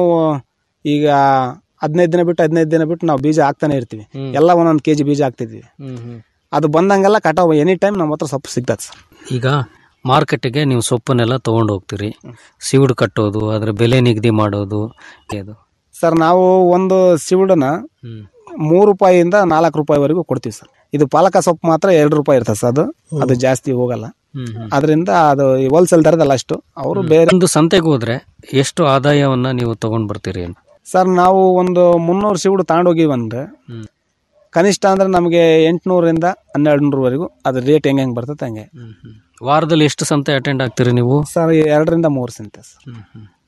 ಈಗ ಹದಿನೈದು ದಿನ ಬಿಟ್ಟು ಹದಿನೈದು ದಿನ ಬಿಟ್ಟು ನಾವು ಬೀಜ ಹಾಕ್ತಾನೆ ಇರ್ತೀವಿ ಹ್ಮ್. ಎಲ್ಲ ಒಂದೊಂದು ಕೆಜಿ ಬೀಜ ಹಾಕ್ತಿದ್ವಿ ಹ್ಮ್ ಹ್ಮ್ ಅದು ಬಂದಂಗೆಲ್ಲ ಕಟಾವು ಎನಿ ಟೈಮ್ ನಮ್ಮ ಹತ್ರ ಸೊಪ್ಪು ಸಿಗ್ತದೆ ಸರ್ ಈಗ ಮಾರ್ಕೆಟ್ಗೆ ನೀವು ಸೊಪ್ಪನ್ನೆಲ್ಲ ತಗೊಂಡು ಹೋಗ್ತೀರಿ ಸಿವುಡು ಕಟ್ಟೋದು ಅದ್ರ ಬೆಲೆ ನಿಗದಿ ಮಾಡೋದು ಅದು ಸರ್ ನಾವು ಒಂದು ಸಿವುಡನ್ನ ಹ್ಮ್ ಮೂರು ರೂಪಾಯಿಯಿಂದ ನಾಲ್ಕು ರೂಪಾಯಿವರೆಗೂ ಕೊಡ್ತೀವಿ ಸರ್ ಇದು ಪಾಲಕ ಸೊಪ್ಪು ಮಾತ್ರ ಎರಡು ರೂಪಾಯಿ ಇರ್ತದೆ ಸರ್ ಅದು ಅದು ಜಾಸ್ತಿ ಹೋಗಲ್ಲ ಹ್ಮ್ ಹ್ಮ್ ಅದರಿಂದ ಅದು ಹೋಲ್ಸೇಲ್ ದರದಲ್ಲ ಅಷ್ಟು ಅವರು ಬೇರೆ ಒಂದು ಸಂತೆಗೆ ಹೋದ್ರೆ ಎಷ್ಟು ಆದಾಯವನ್ನ ನೀವು ತಗೊಂಡ್ ಬರ್ತೀರಿ ಅಂತ ಸರ್ ನಾವು ಒಂದು ಮುನ್ನೂರು ಸಿವುಡು ತಗೊಂಡೋಗಿವಿ ಅಂದ್ರೆ ಹ್ಮ್. ಕನಿಷ್ಠ ಅಂದ್ರೆ ನಮಗೆ ಎಂಟುನೂರಿಂದ ಹನ್ನೆರಡು ನೂರವರೆಗೂ ಅದು ರೇಟ್ ಹೆಂಗೆ ಹೆಂಗೆ ಬರ್ತದೆ ಹಂಗೆ ವಾರದಲ್ಲಿ ಎಷ್ಟು ಸಂತೆ ಅಟೆಂಡ್ ಆಗ್ತೀರಿ ನೀವು ಸರ್ ಎರಡರಿಂದ ಮೂರು ಸಿಂತೆ ಸರ್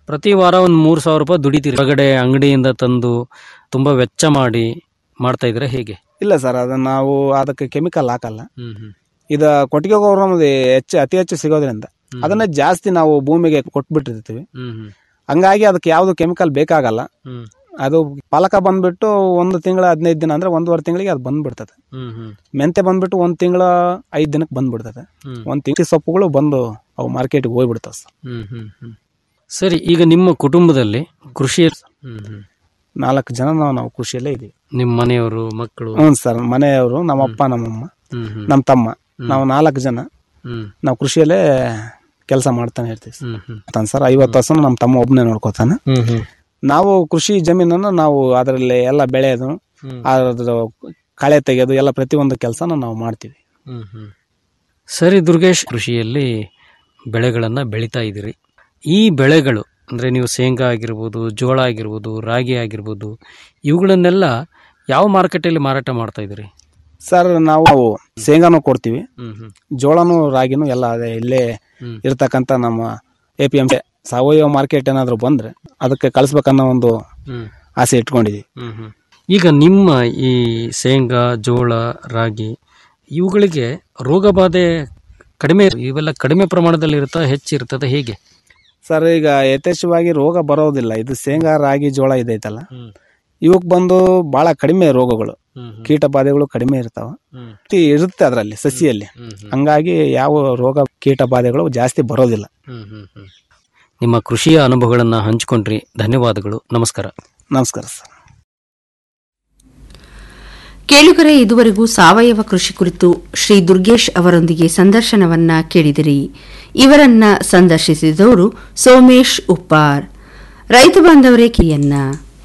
ಪ್ರತಿ ವಾರ ಒಂದು ಮೂರು ಸಾವಿರ ರೂಪಾಯಿ ದುಡಿತೀರಿ ಹೊರಗಡೆ ಅಂಗಡಿಯಿಂದ ತಂದು ತುಂಬ ವೆಚ್ಚ ಮಾಡಿ ಮಾಡ್ತಾ ಇದ್ರೆ ಹೇಗೆ ಇಲ್ಲ ಸರ್ ಅದನ್ನ ನಾವು ಅದಕ್ಕೆ ಕೆಮಿಕಲ್ ಹಾಕಲ್ಲ ಹ್ಮ್ ಹ್ಮ್ ಇದ ಕೊಟ್ಟಿಗೆ ಗೊಬ್ಬರ ನಮ್ದು ಹೆಚ್ಚು ಅತಿ ಹೆಚ್ಚು ಸಿಗೋದ್ರಿಂದ ಅದನ್ನ ಜಾಸ್ತಿ ನಾವು ಭೂಮಿಗೆ ಕೊಟ್ಬಿಟ್ಟಿರ್ತೀವಿ ಹ್ಮ್ ಹ್ಮ್ ಹಂಗಾಗಿ ಅದಕ್ಕೆ ಯಾವ್ದು ಕೆಮಿಕಲ್ ಬೇಕಾಗಲ್ಲ ಹ್ಮ್ ಅದು ಪಾಲಕ ಬಂದ್ಬಿಟ್ಟು ಒಂದು ತಿಂಗಳ ಹದಿನೈದು ದಿನ ಅಂದ್ರೆ ಒಂದೂವರೆ ತಿಂಗಳಿಗೆ ಅದು ಬಂದ್ಬಿಡ್ತದೆ ಹ್ಮ್ ಹ್ಮ್ ಮೆಂತೆ ಬಂದ್ಬಿಟ್ಟು ಒಂದ್ ತಿಂಗಳ ಐದ್ ದಿನಕ್ಕೆ ಬಂದ್ಬಿಡ್ತದೆ ಹ್ಮ್. ಒಂದ್ ತಿಂಗಳ ಸೊಪ್ಪುಗಳು ಬಂದು ಅವು ಮಾರ್ಕೆಟ್ಗೆ ಹೋಗ್ಬಿಡ್ತಾವ ಸರ್ ಹ್ಮ್ ಹ್ಮ್ ಹ್ಮ್ ಸರಿ ಈಗ ನಿಮ್ಮ ಕುಟುಂಬದಲ್ಲಿ ಕೃಷಿ ಹ್ಮ್ ಹ್ಮ್ ನಾಲ್ಕು ಜನ ನಾವು ನಾವು ಕೃಷಿಯಲ್ಲೇ ಇದೀವಿ ನಿಮ್ಮ ಮನೆಯವರು ಮಕ್ಕಳು ಹ್ಞೂ ಸರ್ ಮನೆಯವರು ನಮ್ಮ ಅಪ್ಪ ನಮ್ಮಮ್ಮ ಹ್ಮ್ ಹ್ಮ್ ನಮ್ಮ ತಮ್ಮ ನಾವು ನಾಲ್ಕು ಜನ ಹ್ಮ್ ನಾವು ಕೃಷಿಯಲ್ಲೇ ಕೆಲಸ ಮಾಡ್ತಾನೆ ಇರ್ತೀವಿ ಹ್ಮ್ ಹ್ಮ್ ತಾನೆ ಸರ್ ಐವತ್ತು ವರ್ಷ ನಮ್ಮ ತಮ್ಮ ಒಬ್ಬನೇ ನೋಡ್ಕೋತಾನೆ ಹ್ಮ್ ಹ್ಮ್ ನಾವು ಕೃಷಿ ಜಮೀನನ್ನು ನಾವು ಅದರಲ್ಲಿ ಎಲ್ಲ ಬೆಳೆಯೋದು ಹ್ಮ್. ಅದ್ರ ಕಳೆ ತೆಗೆಯೋದು ಎಲ್ಲ ಪ್ರತಿಯೊಂದು ಕೆಲಸನ ನಾವು ಮಾಡ್ತೀವಿ ಹ್ಮ್ ಹ್ಮ್ ಸರಿ ದುರ್ಗೇಶ್ ಕೃಷಿಯಲ್ಲಿ ಬೆಳೆಗಳನ್ನು ಬೆಳೀತಾ ಇದ್ದೀರಿ ಈ ಬೆಳೆಗಳು ಅಂದರೆ ನೀವು ಶೇಂಗಾ ಆಗಿರ್ಬೋದು ಜೋಳ ಆಗಿರ್ಬೋದು ರಾಗಿ ಆಗಿರ್ಬೋದು ಇವುಗಳನ್ನೆಲ್ಲ ಯಾವ ಮಾರ್ಕೆಟಲ್ಲಿ ಮಾರಾಟ ಮಾಡ್ತಾ ಇದ್ದೀರಿ ಸರ್ ನಾವು ಶೇಂಗಾನು ಕೊಡ್ತೀವಿ ಹ್ಮ್ ಹ್ಮ್ ಜೋಳನು ರಾಗಿನೂ ಎಲ್ಲ ಅದೇ ಇಲ್ಲೇ ಹ್ಮ್. ಇರ್ತಕ್ಕಂಥ ನಮ್ಮ ಎ ಪಿ ಎಂ ಸಾವಯವ ಮಾರ್ಕೆಟ್ ಏನಾದರೂ ಬಂದ್ರೆ ಅದಕ್ಕೆ ಕಳಿಸ್ಬೇಕನ್ನೋ ಒಂದು ಹ್ಮ್ ಆಸೆ ಇಟ್ಕೊಂಡಿದ್ದೀವಿ ಹ್ಮ್ ಹ್ಮ್ ಈಗ ನಿಮ್ಮ ಈ ಶೇಂಗಾ ಜೋಳ ರಾಗಿ ಇವುಗಳಿಗೆ ರೋಗ ಬಾಧೆ ಕಡಿಮೆ ಇವೆಲ್ಲ ಕಡಿಮೆ ಪ್ರಮಾಣದಲ್ಲಿ ಇರುತ್ತಾ ಹೆಚ್ಚಿರ್ತದೆ ಹೇಗೆ ಸರ್ ಈಗ ಯಥೇಚ್ಛವಾಗಿ ರೋಗ ಬರೋದಿಲ್ಲ ಇದು ಶೇಂಗಾ ರಾಗಿ ಜೋಳ ಇದೈತಲ್ಲ ಹ್ಮ್. ಇವಕ್ ಬಂದು ಬಹಳ ಕಡಿಮೆ ರೋಗಗಳು ಹ್ಮ್ ಹ್ಮ್. ಕೀಟ ಬಾಧೆಗಳು ಕಡಿಮೆ ಇರ್ತಾವ ಹ್ಮ್. ತಿ- ಇರುತ್ತೆ ಅದರಲ್ಲಿ ಸಸಿಯಲ್ಲಿ ಹ್ಮ್ ಹ್ಮ್. ಹಂಗಾಗಿ ಯಾವ ರೋಗ ಕೀಟ ಬಾಧೆಗಳು ಜಾಸ್ತಿ ಬರೋದಿಲ್ಲ ಹ್ಮ್ ಹ್ಮ್ ಹ್ಮ್. ನಿಮ್ಮ ಕೃಷಿಯ ಅನುಭವಗಳನ್ನು ಹಂಚಿಕೊಂಡ್ರಿ ಧನ್ಯವಾದಗಳು ನಮಸ್ಕಾರ ನಮಸ್ಕಾರ ಸರ್ ಕೇಳುಗರೆ ಇದುವರೆಗೂ ಸಾವಯವ ಕೃಷಿ ಕುರಿತು ಶ್ರೀ ದುರ್ಗೇಶ್ ಅವರೊಂದಿಗೆ ಸಂದರ್ಶನವನ್ನ ಕೇಳಿದಿರಿ ಇವರನ್ನ ಸಂದರ್ಶಿಸಿದವರು ಸೋಮೇಶ್ ಉಪ್ಪಾರ್ ರೈತ ಬಾಂಧವರೇ ಕಿಯನ್ನ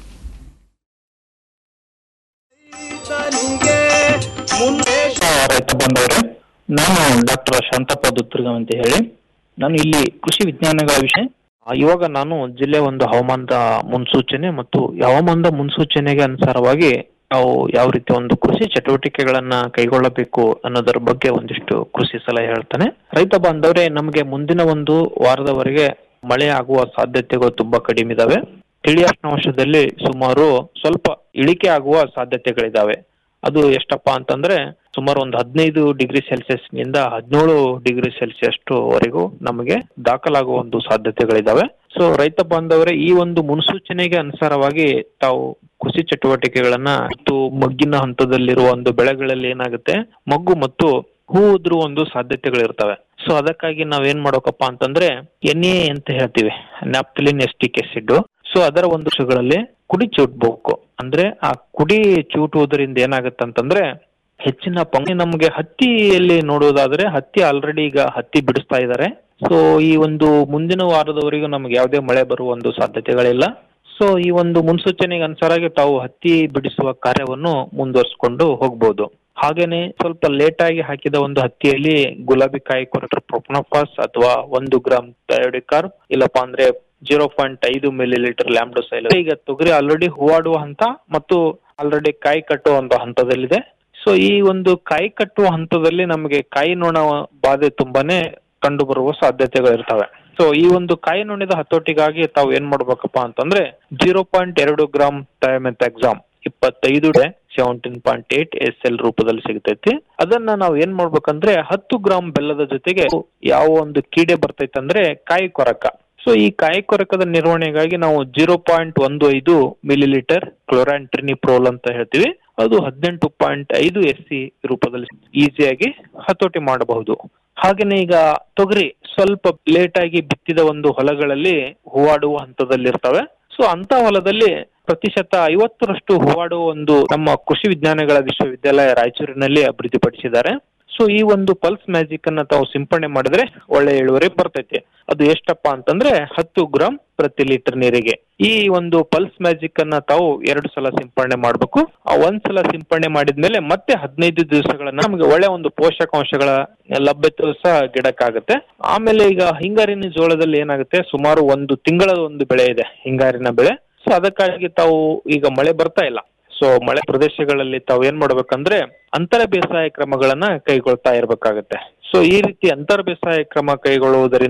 ರೈತ ಬಂದವರೇ ನಾನು ಡಾಕ್ಟರ್ ಶಾಂತಪ್ಪ ದುತ್ತರ್ಗಮ್ ಅಂತ ಹೇಳಿ ನಾನು ಇಲ್ಲಿ ಕೃಷಿ ವಿಜ್ಞಾನಗಳ ವಿಷಯ ಆ, ಇವಾಗ ನಾನು ಜಿಲ್ಲೆ ಒಂದು ಹವಾಮಾನದ ಮುನ್ಸೂಚನೆ ಮತ್ತು ಹವಾಮಾನದ ಮುನ್ಸೂಚನೆಗೆ ಅನುಸಾರವಾಗಿ ನಾವು ಯಾವ ರೀತಿ ಒಂದು ಕೃಷಿ ಚಟುವಟಿಕೆಗಳನ್ನ ಕೈಗೊಳ್ಳಬೇಕು ಅನ್ನೋದರ ಬಗ್ಗೆ ಒಂದಿಷ್ಟು ಕೃಷಿ ಸಲಹೆ ಹೇಳ್ತಾನೆ ರೈತ ಬಾಂಧವರೇ ನಮಗೆ ಮುಂದಿನ ಒಂದು ವಾರದವರೆಗೆ ಮಳೆ ಆಗುವ ಸಾಧ್ಯತೆಗಳು ತುಂಬಾ ಕಡಿಮೆ ಇದಾವೆ ತಿಳಿ ವರ್ಷದಲ್ಲಿ ಸುಮಾರು ಸ್ವಲ್ಪ ಇಳಿಕೆ ಆಗುವ ಸಾಧ್ಯತೆಗಳಿದಾವೆ ಅದು ಎಷ್ಟಪ್ಪ ಅಂತಂದ್ರೆ ಸುಮಾರು ಒಂದು ಹದಿನೈದು ಡಿಗ್ರಿ ಸೆಲ್ಸಿಯಸ್ ನಿಂದ ಹದಿನೇಳು ಡಿಗ್ರಿ ಸೆಲ್ಸಿಯಸ್ ವರೆಗೂ ನಮಗೆ ದಾಖಲಾಗುವ ಒಂದು ಸಾಧ್ಯತೆಗಳಿದಾವೆ ಸೊ ರೈತ ಬಾಂಧವರೇ ಈ ಒಂದು ಮುನ್ಸೂಚನೆಗೆ ಅನುಸಾರವಾಗಿ ತಾವು ಕೃಷಿ ಚಟುವಟಿಕೆಗಳನ್ನ ಮತ್ತು ಮಗ್ಗಿನ ಹಂತದಲ್ಲಿರುವ ಒಂದು ಬೆಳೆಗಳಲ್ಲಿ ಏನಾಗುತ್ತೆ ಮಗ್ಗು ಮತ್ತು ಹೂ ಉದುರುವ ಒಂದು ಸಾಧ್ಯತೆಗಳಿರ್ತವೆ ಸೊ ಅದಕ್ಕಾಗಿ ನಾವೇನ್ ಮಾಡೋಕಪ್ಪ ಅಂತಂದ್ರೆ ಎನ್ ಎ ಅಂತ ಹೇಳ್ತೀವಿ ನ್ಯಾಪ್ತಲಿನ್ ಎಸ್ಟಿಕ್ ಆಸಿಡ್ ಸೊ ಅದರ ಒಂದು ಅಂಶಗಳಲ್ಲಿ ಕುಡಿ ಚೂಟ್ಬೇಕು ಅಂದ್ರೆ ಆ ಕುಡಿ ಚೂಟುವುದರಿಂದ ಏನಾಗುತ್ತೆ ಅಂತಂದ್ರೆ ಹೆಚ್ಚಿನ ಪಂಗಿ ನಮಗೆ ಹತ್ತಿಯಲ್ಲಿ ನೋಡೋದಾದ್ರೆ ಹತ್ತಿ ಆಲ್ರೆಡಿ ಈಗ ಹತ್ತಿ ಬಿಡಿಸ್ತಾ ಇದ್ದಾರೆ ಸೊ ಈ ಒಂದು ಮುಂದಿನ ವಾರದವರೆಗೂ ನಮ್ಗೆ ಯಾವುದೇ ಮಳೆ ಬರುವ ಒಂದು ಸಾಧ್ಯತೆಗಳಿಲ್ಲ ಸೊ ಈ ಒಂದು ಮುನ್ಸೂಚನೆಗೆ ಅನುಸಾರವಾಗಿ ತಾವು ಹತ್ತಿ ಬಿಡಿಸುವ ಕಾರ್ಯವನ್ನು ಮುಂದುವರಿಸಿಕೊಂಡು ಹೋಗ್ಬೋದು ಹಾಗೇನೆ ಸ್ವಲ್ಪ ಲೇಟ್ ಆಗಿ ಹಾಕಿದ ಒಂದು ಹತ್ತಿಯಲ್ಲಿ ಗುಲಾಬಿ ಕಾಯಿ ಕೊರಟರ್ ಪ್ರೊಪನೋಫಾಸ್ ಅಥವಾ ಒಂದು ಗ್ರಾಮ್ ಥಯೋಡಿಕಾರ್ ಇಲ್ಲಪ್ಪ ಅಂದ್ರೆ ಜೀರೋ ಪಾಯಿಂಟ್ ಐದು ಮಿಲಿ ಲೀಟರ್ ಲ್ಯಾಂಬ್ಡೋಸೈಲ್ ಈಗ ತೊಗರಿ ಆಲ್ರೆಡಿ ಹೂವಾಡುವ ಹಂತ ಮತ್ತು ಆಲ್ರೆಡಿ ಕಾಯಿ ಕಟ್ಟುವ ಒಂದು ಹಂತದಲ್ಲಿದೆ ಸೊ ಈ ಒಂದು ಕಾಯಿ ಕಟ್ಟುವ ಹಂತದಲ್ಲಿ ನಮಗೆ ಕಾಯಿ ನೊಣ ಬಾಧೆ ತುಂಬಾನೇ ಕಂಡು ಬರುವ ಸಾಧ್ಯತೆಗಳಿರ್ತವೆ ಸೊ ಈ ಒಂದು ಕಾಯಿ ನುಣಿದ ಹತೋಟಿಗಾಗಿ ತಾವು ಏನ್ ಮಾಡ್ಬೇಕಪ್ಪ ಅಂತಂದ್ರೆ ಜೀರೋ ಪಾಯಿಂಟ್ ಎರಡು ಗ್ರಾಮ್ ಎಕ್ಸಾಮ್ ಇಪ್ಪತ್ತೈದು seventeen point eight S L ರೂಪದಲ್ಲಿ ಸಿಗ್ತೈತಿ ಅದನ್ನ ನಾವು ಏನ್ ಮಾಡ್ಬೇಕಂದ್ರೆ ಹತ್ತು ಗ್ರಾಮ್ ಬೆಲ್ಲದ ಜೊತೆಗೆ ಯಾವ ಒಂದು ಕೀಡೆ ಬರ್ತೈತೆ ಅಂದ್ರೆ ಕಾಯಿ ಕೊರಕ ಸೊ ಈ ಕಾಯಿ ಕೊರಕದ ನಿರ್ವಹಣೆಗಾಗಿ ನಾವು ಜೀರೋ ಪಾಯಿಂಟ್ ಒಂದು ಐದು ಮಿಲಿ ಲೀಟರ್ ಕ್ಲೋರಾಂಟ್ರಿನಿಪ್ರೋಲ್ ಅಂತ ಹೇಳ್ತೀವಿ ಅದು ಹದಿನೆಂಟು ಪಾಯಿಂಟ್ ಐದು ಎಸ್ ಸಿ ರೂಪದಲ್ಲಿ ಈಸಿಯಾಗಿ ಹತೋಟಿ ಮಾಡಬಹುದು ಹಾಗೇನೆ ಈಗ ತೊಗರಿ ಸ್ವಲ್ಪ ಲೇಟ್ ಆಗಿ ಬಿತ್ತಿದ ಒಂದು ಹೊಲಗಳಲ್ಲಿ ಹೂವಾಡುವ ಹಂತದಲ್ಲಿರ್ತವೆ ಸೊ ಅಂತ ಹೊಲದಲ್ಲಿ ಪ್ರತಿಶತ ಐವತ್ತರಷ್ಟು ಹೂವಾಡುವ ಒಂದು ನಮ್ಮ ಕೃಷಿ ವಿಜ್ಞಾನಗಳ ವಿಶ್ವವಿದ್ಯಾಲಯ ರಾಯಚೂರಿನಲ್ಲಿ ಅಭಿವೃದ್ಧಿಪಡಿಸಿದ್ದಾರೆ ಸೊ ಈ ಒಂದು ಪಲ್ಸ್ ಮ್ಯಾಜಿಕ್ ಅನ್ನ ತಾವು ಸಿಂಪಡಣೆ ಮಾಡಿದ್ರೆ ಒಳ್ಳೆ ಇಳುವರಿ ಬರ್ತೈತೆ ಅದು ಎಷ್ಟಪ್ಪ ಅಂತಂದ್ರೆ ಹತ್ತು ಗ್ರಾಮ್ ಪ್ರತಿ ಲೀಟರ್ ನೀರಿಗೆ ಈ ಒಂದು ಪಲ್ಸ್ ಮ್ಯಾಜಿಕ್ ಅನ್ನ ತಾವು ಎರಡು ಸಲ ಸಿಂಪಡಣೆ ಮಾಡಬೇಕು ಆ ಒಂದ್ ಸಲ ಸಿಂಪಡಣೆ ಮಾಡಿದ್ಮೇಲೆ ಮತ್ತೆ ಹದಿನೈದು ದಿವಸಗಳನ್ನ ನಮಗೆ ಒಳ್ಳೆ ಒಂದು ಪೋಷಕಾಂಶಗಳ ಲಭ್ಯತೆ ಸಹ ಗಿಡಕ್ಕಾಗುತ್ತೆ ಆಮೇಲೆ ಈಗ ಹಿಂಗಾರಿನ ಜೋಳದಲ್ಲಿ ಏನಾಗುತ್ತೆ ಸುಮಾರು ಒಂದು ತಿಂಗಳ ಒಂದು ಬೆಳೆ ಇದೆ ಹಿಂಗಾರಿನ ಬೆಳೆ ಸೊ ಅದಕ್ಕಾಗಿ ತಾವು ಈಗ ಮಳೆ ಬರ್ತಾ ಇಲ್ಲ ಸೊ ಮಳೆ ಪ್ರದೇಶಗಳಲ್ಲಿ ತಾವು ಏನ್ ಮಾಡ್ಬೇಕಂದ್ರೆ ಅಂತರ ಬೇಸಾಯ ಕ್ರಮಗಳನ್ನ ಕೈಗೊಳ್ತಾ ಇರ್ಬೇಕಾಗತ್ತೆ ಸೊ ಈ ರೀತಿ ಅಂತರ ಬೇಸಾಯ ಕ್ರಮ ಕೈಗೊಳ್ಳುವುದರಿಂದ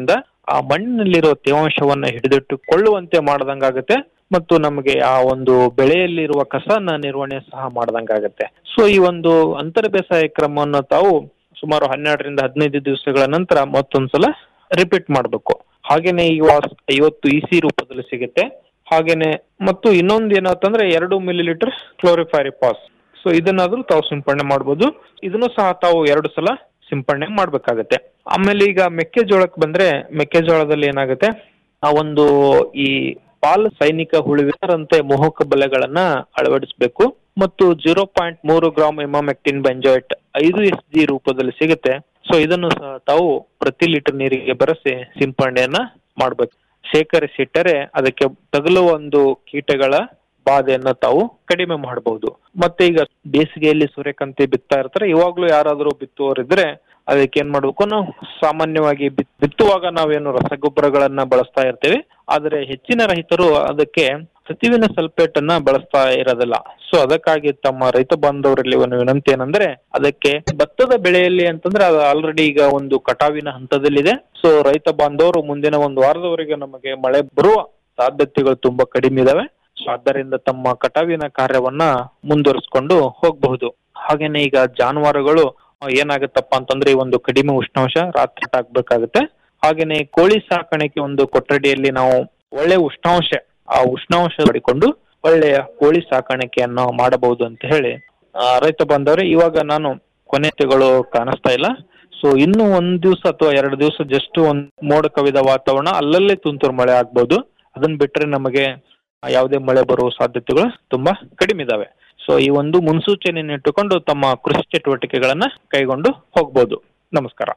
ಆ ಮಣ್ಣಿನಲ್ಲಿರೋ ತೇವಾಂಶವನ್ನ ಹಿಡಿದಿಟ್ಟುಕೊಳ್ಳುವಂತೆ ಮಾಡದಂಗಾಗುತ್ತೆ ಮತ್ತು ನಮಗೆ ಆ ಒಂದು ಬೆಳೆಯಲ್ಲಿರುವ ಕಸನ ನಿರ್ವಹಣೆ ಸಹ ಮಾಡ್ದಂಗಾಗತ್ತೆ ಸೊ ಈ ಒಂದು ಅಂತರ ಬೇಸಾಯ ಕ್ರಮವನ್ನು ತಾವು ಸುಮಾರು ಹನ್ನೆರಡರಿಂದ ಹದಿನೈದು ದಿವಸಗಳ ನಂತರ ಮತ್ತೊಂದ್ಸಲ ರಿಪೀಟ್ ಮಾಡಬೇಕು ಹಾಗೇನೆ ಈ ವಾಸ್ ಐವತ್ತು ಇಸಿ ರೂಪದಲ್ಲಿ ಸಿಗುತ್ತೆ ಹಾಗೇನೆ ಮತ್ತು ಇನ್ನೊಂದು ಏನಂತಂದ್ರೆ ಎರಡು ಮಿಲಿ ಲೀಟರ್ ಕ್ಲೋರಿಫೈರಿಪಾಸ್ ಸೊ ಇದನ್ನಾದ್ರೂ ತಾವು ಸಿಂಪಡಣೆ ಮಾಡ್ಬೋದು ಇದನ್ನು ಸಹ ತಾವು ಎರಡು ಸಲ ಸಿಂಪಡಣೆ ಮಾಡ್ಬೇಕಾಗತ್ತೆ ಆಮೇಲೆ ಈಗ ಮೆಕ್ಕೆಜೋಳಕ್ಕೆ ಬಂದ್ರೆ ಮೆಕ್ಕೆಜೋಳದಲ್ಲಿ ಏನಾಗುತ್ತೆ ಆ ಒಂದು ಈ ಪಾಲ್ ಸೈನಿಕ ಹುಳುವಿನರಂತೆ ಮೋಹಕ ಬಲೆಗಳನ್ನ ಅಳವಡಿಸಬೇಕು ಮತ್ತು ಜೀರೋ ಪಾಯಿಂಟ್ ಮೂರು ಗ್ರಾಮ್ ಇಮಾಮೆಕ್ಟಿನ್ ಬೆಂಜಾಯ್ಟ್ ಐದು ಎಸ್ ಜಿ ರೂಪದಲ್ಲಿ ಸಿಗುತ್ತೆ ಸೊ ಇದನ್ನು ಸಹ ತಾವು ಪ್ರತಿ ಲೀಟರ್ ನೀರಿಗೆ ಬೆರೆಸಿ ಸಿಂಪಡಣೆಯನ್ನ ಮಾಡ್ಬೇಕು ಶೇಖರಿಸಿಟ್ಟರೆ ಅದಕ್ಕೆ ತಗುಲುವ ಒಂದು ಕೀಟಗಳ ಬಾಧೆಯನ್ನ ತಾವು ಕಡಿಮೆ ಮಾಡಬಹುದು ಮತ್ತೆ ಈಗ ಬೇಸಿಗೆಯಲ್ಲಿ ಸೂರ್ಯಕಾಂತಿ ಬಿತ್ತಾ ಇರ್ತಾರೆ ಇವಾಗ್ಲೂ ಯಾರಾದರೂ ಬಿತ್ತುವವರಿದ್ರೆ ಅದಕ್ಕೆ ಏನ್ ಮಾಡ್ಬೇಕು ನಾವು ಸಾಮಾನ್ಯವಾಗಿ ಬಿತ್- ಬಿತ್ತುವಾಗ ನಾವೇನು ರಸಗೊಬ್ಬರಗಳನ್ನ ಬಳಸ್ತಾ ಇರ್ತೇವೆ ಆದರೆ ಹೆಚ್ಚಿನ ರೈತರು ಅದಕ್ಕೆ ಸತುವಿನ ಸಲ್ಫೇಟ್ ಅನ್ನ ಬಳಸ್ತಾ ಇರೋದಿಲ್ಲ ಸೊ ಅದಕ್ಕಾಗಿ ತಮ್ಮ ರೈತ ಬಾಂಧವರಲ್ಲಿ ಒಂದು ವಿನಂತಿ ಏನಂದ್ರೆ ಅದಕ್ಕೆ ಭತ್ತದ ಬೆಳೆಯಲ್ಲಿ ಅಂತಂದ್ರೆ ಅದು ಆಲ್ರೆಡಿ ಈಗ ಒಂದು ಕಟಾವಿನ ಹಂತದಲ್ಲಿದೆ ಸೊ ರೈತ ಬಾಂಧವರು ಮುಂದಿನ ಒಂದು ವಾರದವರೆಗೆ ನಮಗೆ ಮಳೆ ಬರುವ ಸಾಧ್ಯತೆಗಳು ತುಂಬಾ ಕಡಿಮೆ ಇದಾವೆ ಸೊ ಆದ್ದರಿಂದ ತಮ್ಮ ಕಟಾವಿನ ಕಾರ್ಯವನ್ನ ಮುಂದುವರಿಸಿಕೊಂಡು ಹೋಗಬಹುದು ಹಾಗೇನೆ ಈಗ ಜಾನುವಾರುಗಳು ಆ, ಏನಾಗುತ್ತಪ್ಪ ಅಂತಂದ್ರೆ ಈ ಒಂದು ಕಡಿಮೆ ಉಷ್ಣಾಂಶ ರಾತ್ರಿ ಹಾಕ್ಬೇಕಾಗುತ್ತೆ ಹಾಗೇನೆ ಕೋಳಿ ಸಾಕಾಣಿಕೆ ಒಂದು ಕೊಠಡಿಯಲ್ಲಿ ನಾವು ಒಳ್ಳೆ ಉಷ್ಣಾಂಶ ಆ ಉಷ್ಣಾಂಶ ಮಾಡಿಕೊಂಡು ಒಳ್ಳೆಯ ಕೋಳಿ ಸಾಕಾಣಿಕೆಯನ್ನು ಮಾಡಬಹುದು ಅಂತ ಹೇಳಿ ಆ, ರೈತ ಬಾಂಧವರೇ ಇವಾಗ ನಾನು ಕೊನೆ ತೆಗಳು ಕಾಣಿಸ್ತಾ ಇಲ್ಲ ಸೊ ಇನ್ನು ಒಂದ್ ದಿವಸ ಅಥವಾ ಎರಡು ದಿವಸ ಜಸ್ಟ್ ಒಂದ್ ಮೋಡ ಕವಿದ ವಾತಾವರಣ ಅಲ್ಲಲ್ಲೇ ತುಂತುರು ಮಳೆ ಆಗ್ಬೋದು ಅದನ್ನ ಬಿಟ್ರೆ ನಮಗೆ ಯಾವುದೇ ಮಳೆ ಬರುವ ಸಾಧ್ಯತೆಗಳು ತುಂಬಾ ಕಡಿಮೆ ಇದಾವೆ ಸೊ ಈ ಒಂದು ಮುನ್ಸೂಚನೆಯನ್ನು ಇಟ್ಟುಕೊಂಡು ತಮ್ಮ ಕೃಷಿ ಚಟುವಟಿಕೆಗಳನ್ನ ಕೈಗೊಂಡು ಹೋಗ್ಬೋದು ನಮಸ್ಕಾರ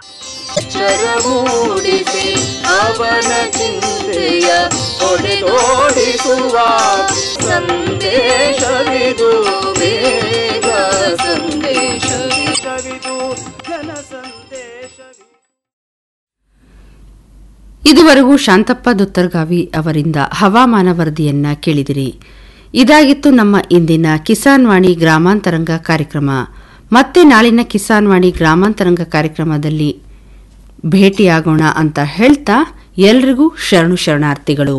ಮೂಡಿಸಿ ಅವನ ಚಿಂತೆಯ ಹೊಡೆದೋಡಿಸುವ ಸಂದೇಶವಿದು ಬೇಗ ಸಂದೇಶವಿದು ಜನ ಸಂದೇಶವಿದು ಇದುವರೆಗೂ ಶಾಂತಪ್ಪ ದುತ್ತರ್ಗಾವಿ ಅವರಿಂದ ಹವಾಮಾನ ವರದಿಯನ್ನ ಕೇಳಿದಿರಿ ಇದಾಗಿತ್ತು ನಮ್ಮ ಇಂದಿನ ಕಿಸಾನ್ ವಾಣಿ ಗ್ರಾಮಾಂತರಂಗ ಕಾರ್ಯಕ್ರಮ ಮತ್ತೆ ನಾಳಿನ ಕಿಸಾನ್ ವಾಣಿ ಗ್ರಾಮಾಂತರಂಗ ಕಾರ್ಯಕ್ರಮದಲ್ಲಿ ಭೇಟಿಯಾಗೋಣ ಅಂತ ಹೇಳ್ತಾ ಎಲ್ರಿಗೂ ಶರಣು ಶರಣಾರ್ಥಿಗಳು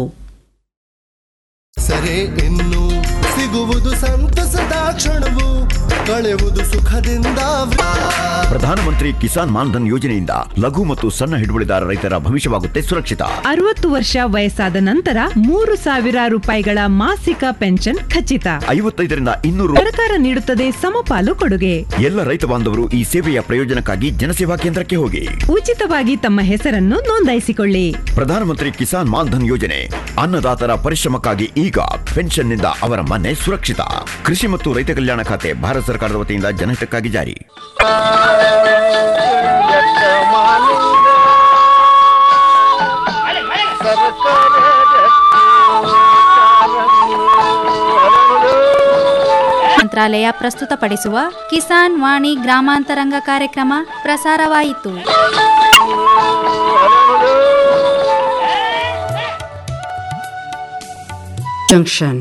ಸರೆ ಇನ್ನು ಸಿಗುವುದು ಸಂತಸದ ಕ್ಷಣವು ಕಳೆಯುವುದು ಸುಖದಿಂದ ಪ್ರಧಾನಮಂತ್ರಿ ಕಿಸಾನ್ ಮಾನ್ಧನ್ ಯೋಜನೆಯಿಂದ ಲಘು ಮತ್ತು ಸಣ್ಣ ಹಿಡುವಳಿದಾರ ರೈತರ ಭವಿಷ್ಯವಾಗುತ್ತೆ ಸುರಕ್ಷಿತ ಅರವತ್ತು ವರ್ಷ ವಯಸ್ಸಾದ ನಂತರ ಮೂರು ಸಾವಿರ ರೂಪಾಯಿಗಳ ಮಾಸಿಕ ಪೆನ್ಷನ್ ಖಚಿತ ಐವತ್ತೈದರಿಂದ ಇನ್ನೂರು ಸರ್ಕಾರ ನೀಡುತ್ತದೆ ಸಮಪಾಲು ಕೊಡುಗೆ ಎಲ್ಲ ರೈತ ಬಾಂಧವರು ಈ ಸೇವೆಯ ಪ್ರಯೋಜನಕ್ಕಾಗಿ ಜನಸೇವಾ ಕೇಂದ್ರಕ್ಕೆ ಹೋಗಿ ಉಚಿತವಾಗಿ ತಮ್ಮ ಹೆಸರನ್ನು ನೋಂದಾಯಿಸಿಕೊಳ್ಳಿ ಪ್ರಧಾನಮಂತ್ರಿ ಕಿಸಾನ್ ಮಾನ್ಧನ್ ಯೋಜನೆ ಅನ್ನದಾತರ ಪರಿಶ್ರಮಕ್ಕಾಗಿ ಈಗ ಪೆನ್ಷನ್ನಿಂದ ಅವರ ಮನೆ ಸುರಕ್ಷಿತ ಕೃಷಿ ಮತ್ತು ರೈತ ಕಲ್ಯಾಣ ಖಾತೆ ಭಾರತ ಸರ್ಕಾರದ ವತಿಯಿಂದ ಜನಹಿತಕ್ಕಾಗಿ ಜಾರಿ ಮಂತ್ರಾಲಯ ಪ್ರಸ್ತುತಪಡಿಸುವ ಕಿಸಾನ್ ವಾಣಿ ಗ್ರಾಮಾಂತರಂಗ ಕಾರ್ಯಕ್ರಮ ಪ್ರಸಾರವಾಯಿತು ಜಂಕ್ಷನ್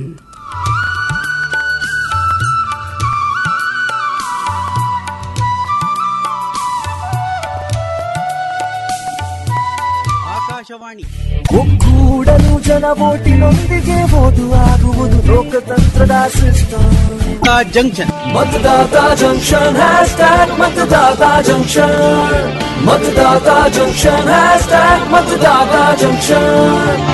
ಆಕಾಶವಾಣಿ ಒಕ್ಕೂಡಲು ಜನ ಓಟಿನೊಂದಿಗೆ ಓದು ಆಗುವುದು ಲೋಕತಂತ್ರದ system junction Matdata junction hashtag Matdata junction Matdata junction hashtag Matdata junction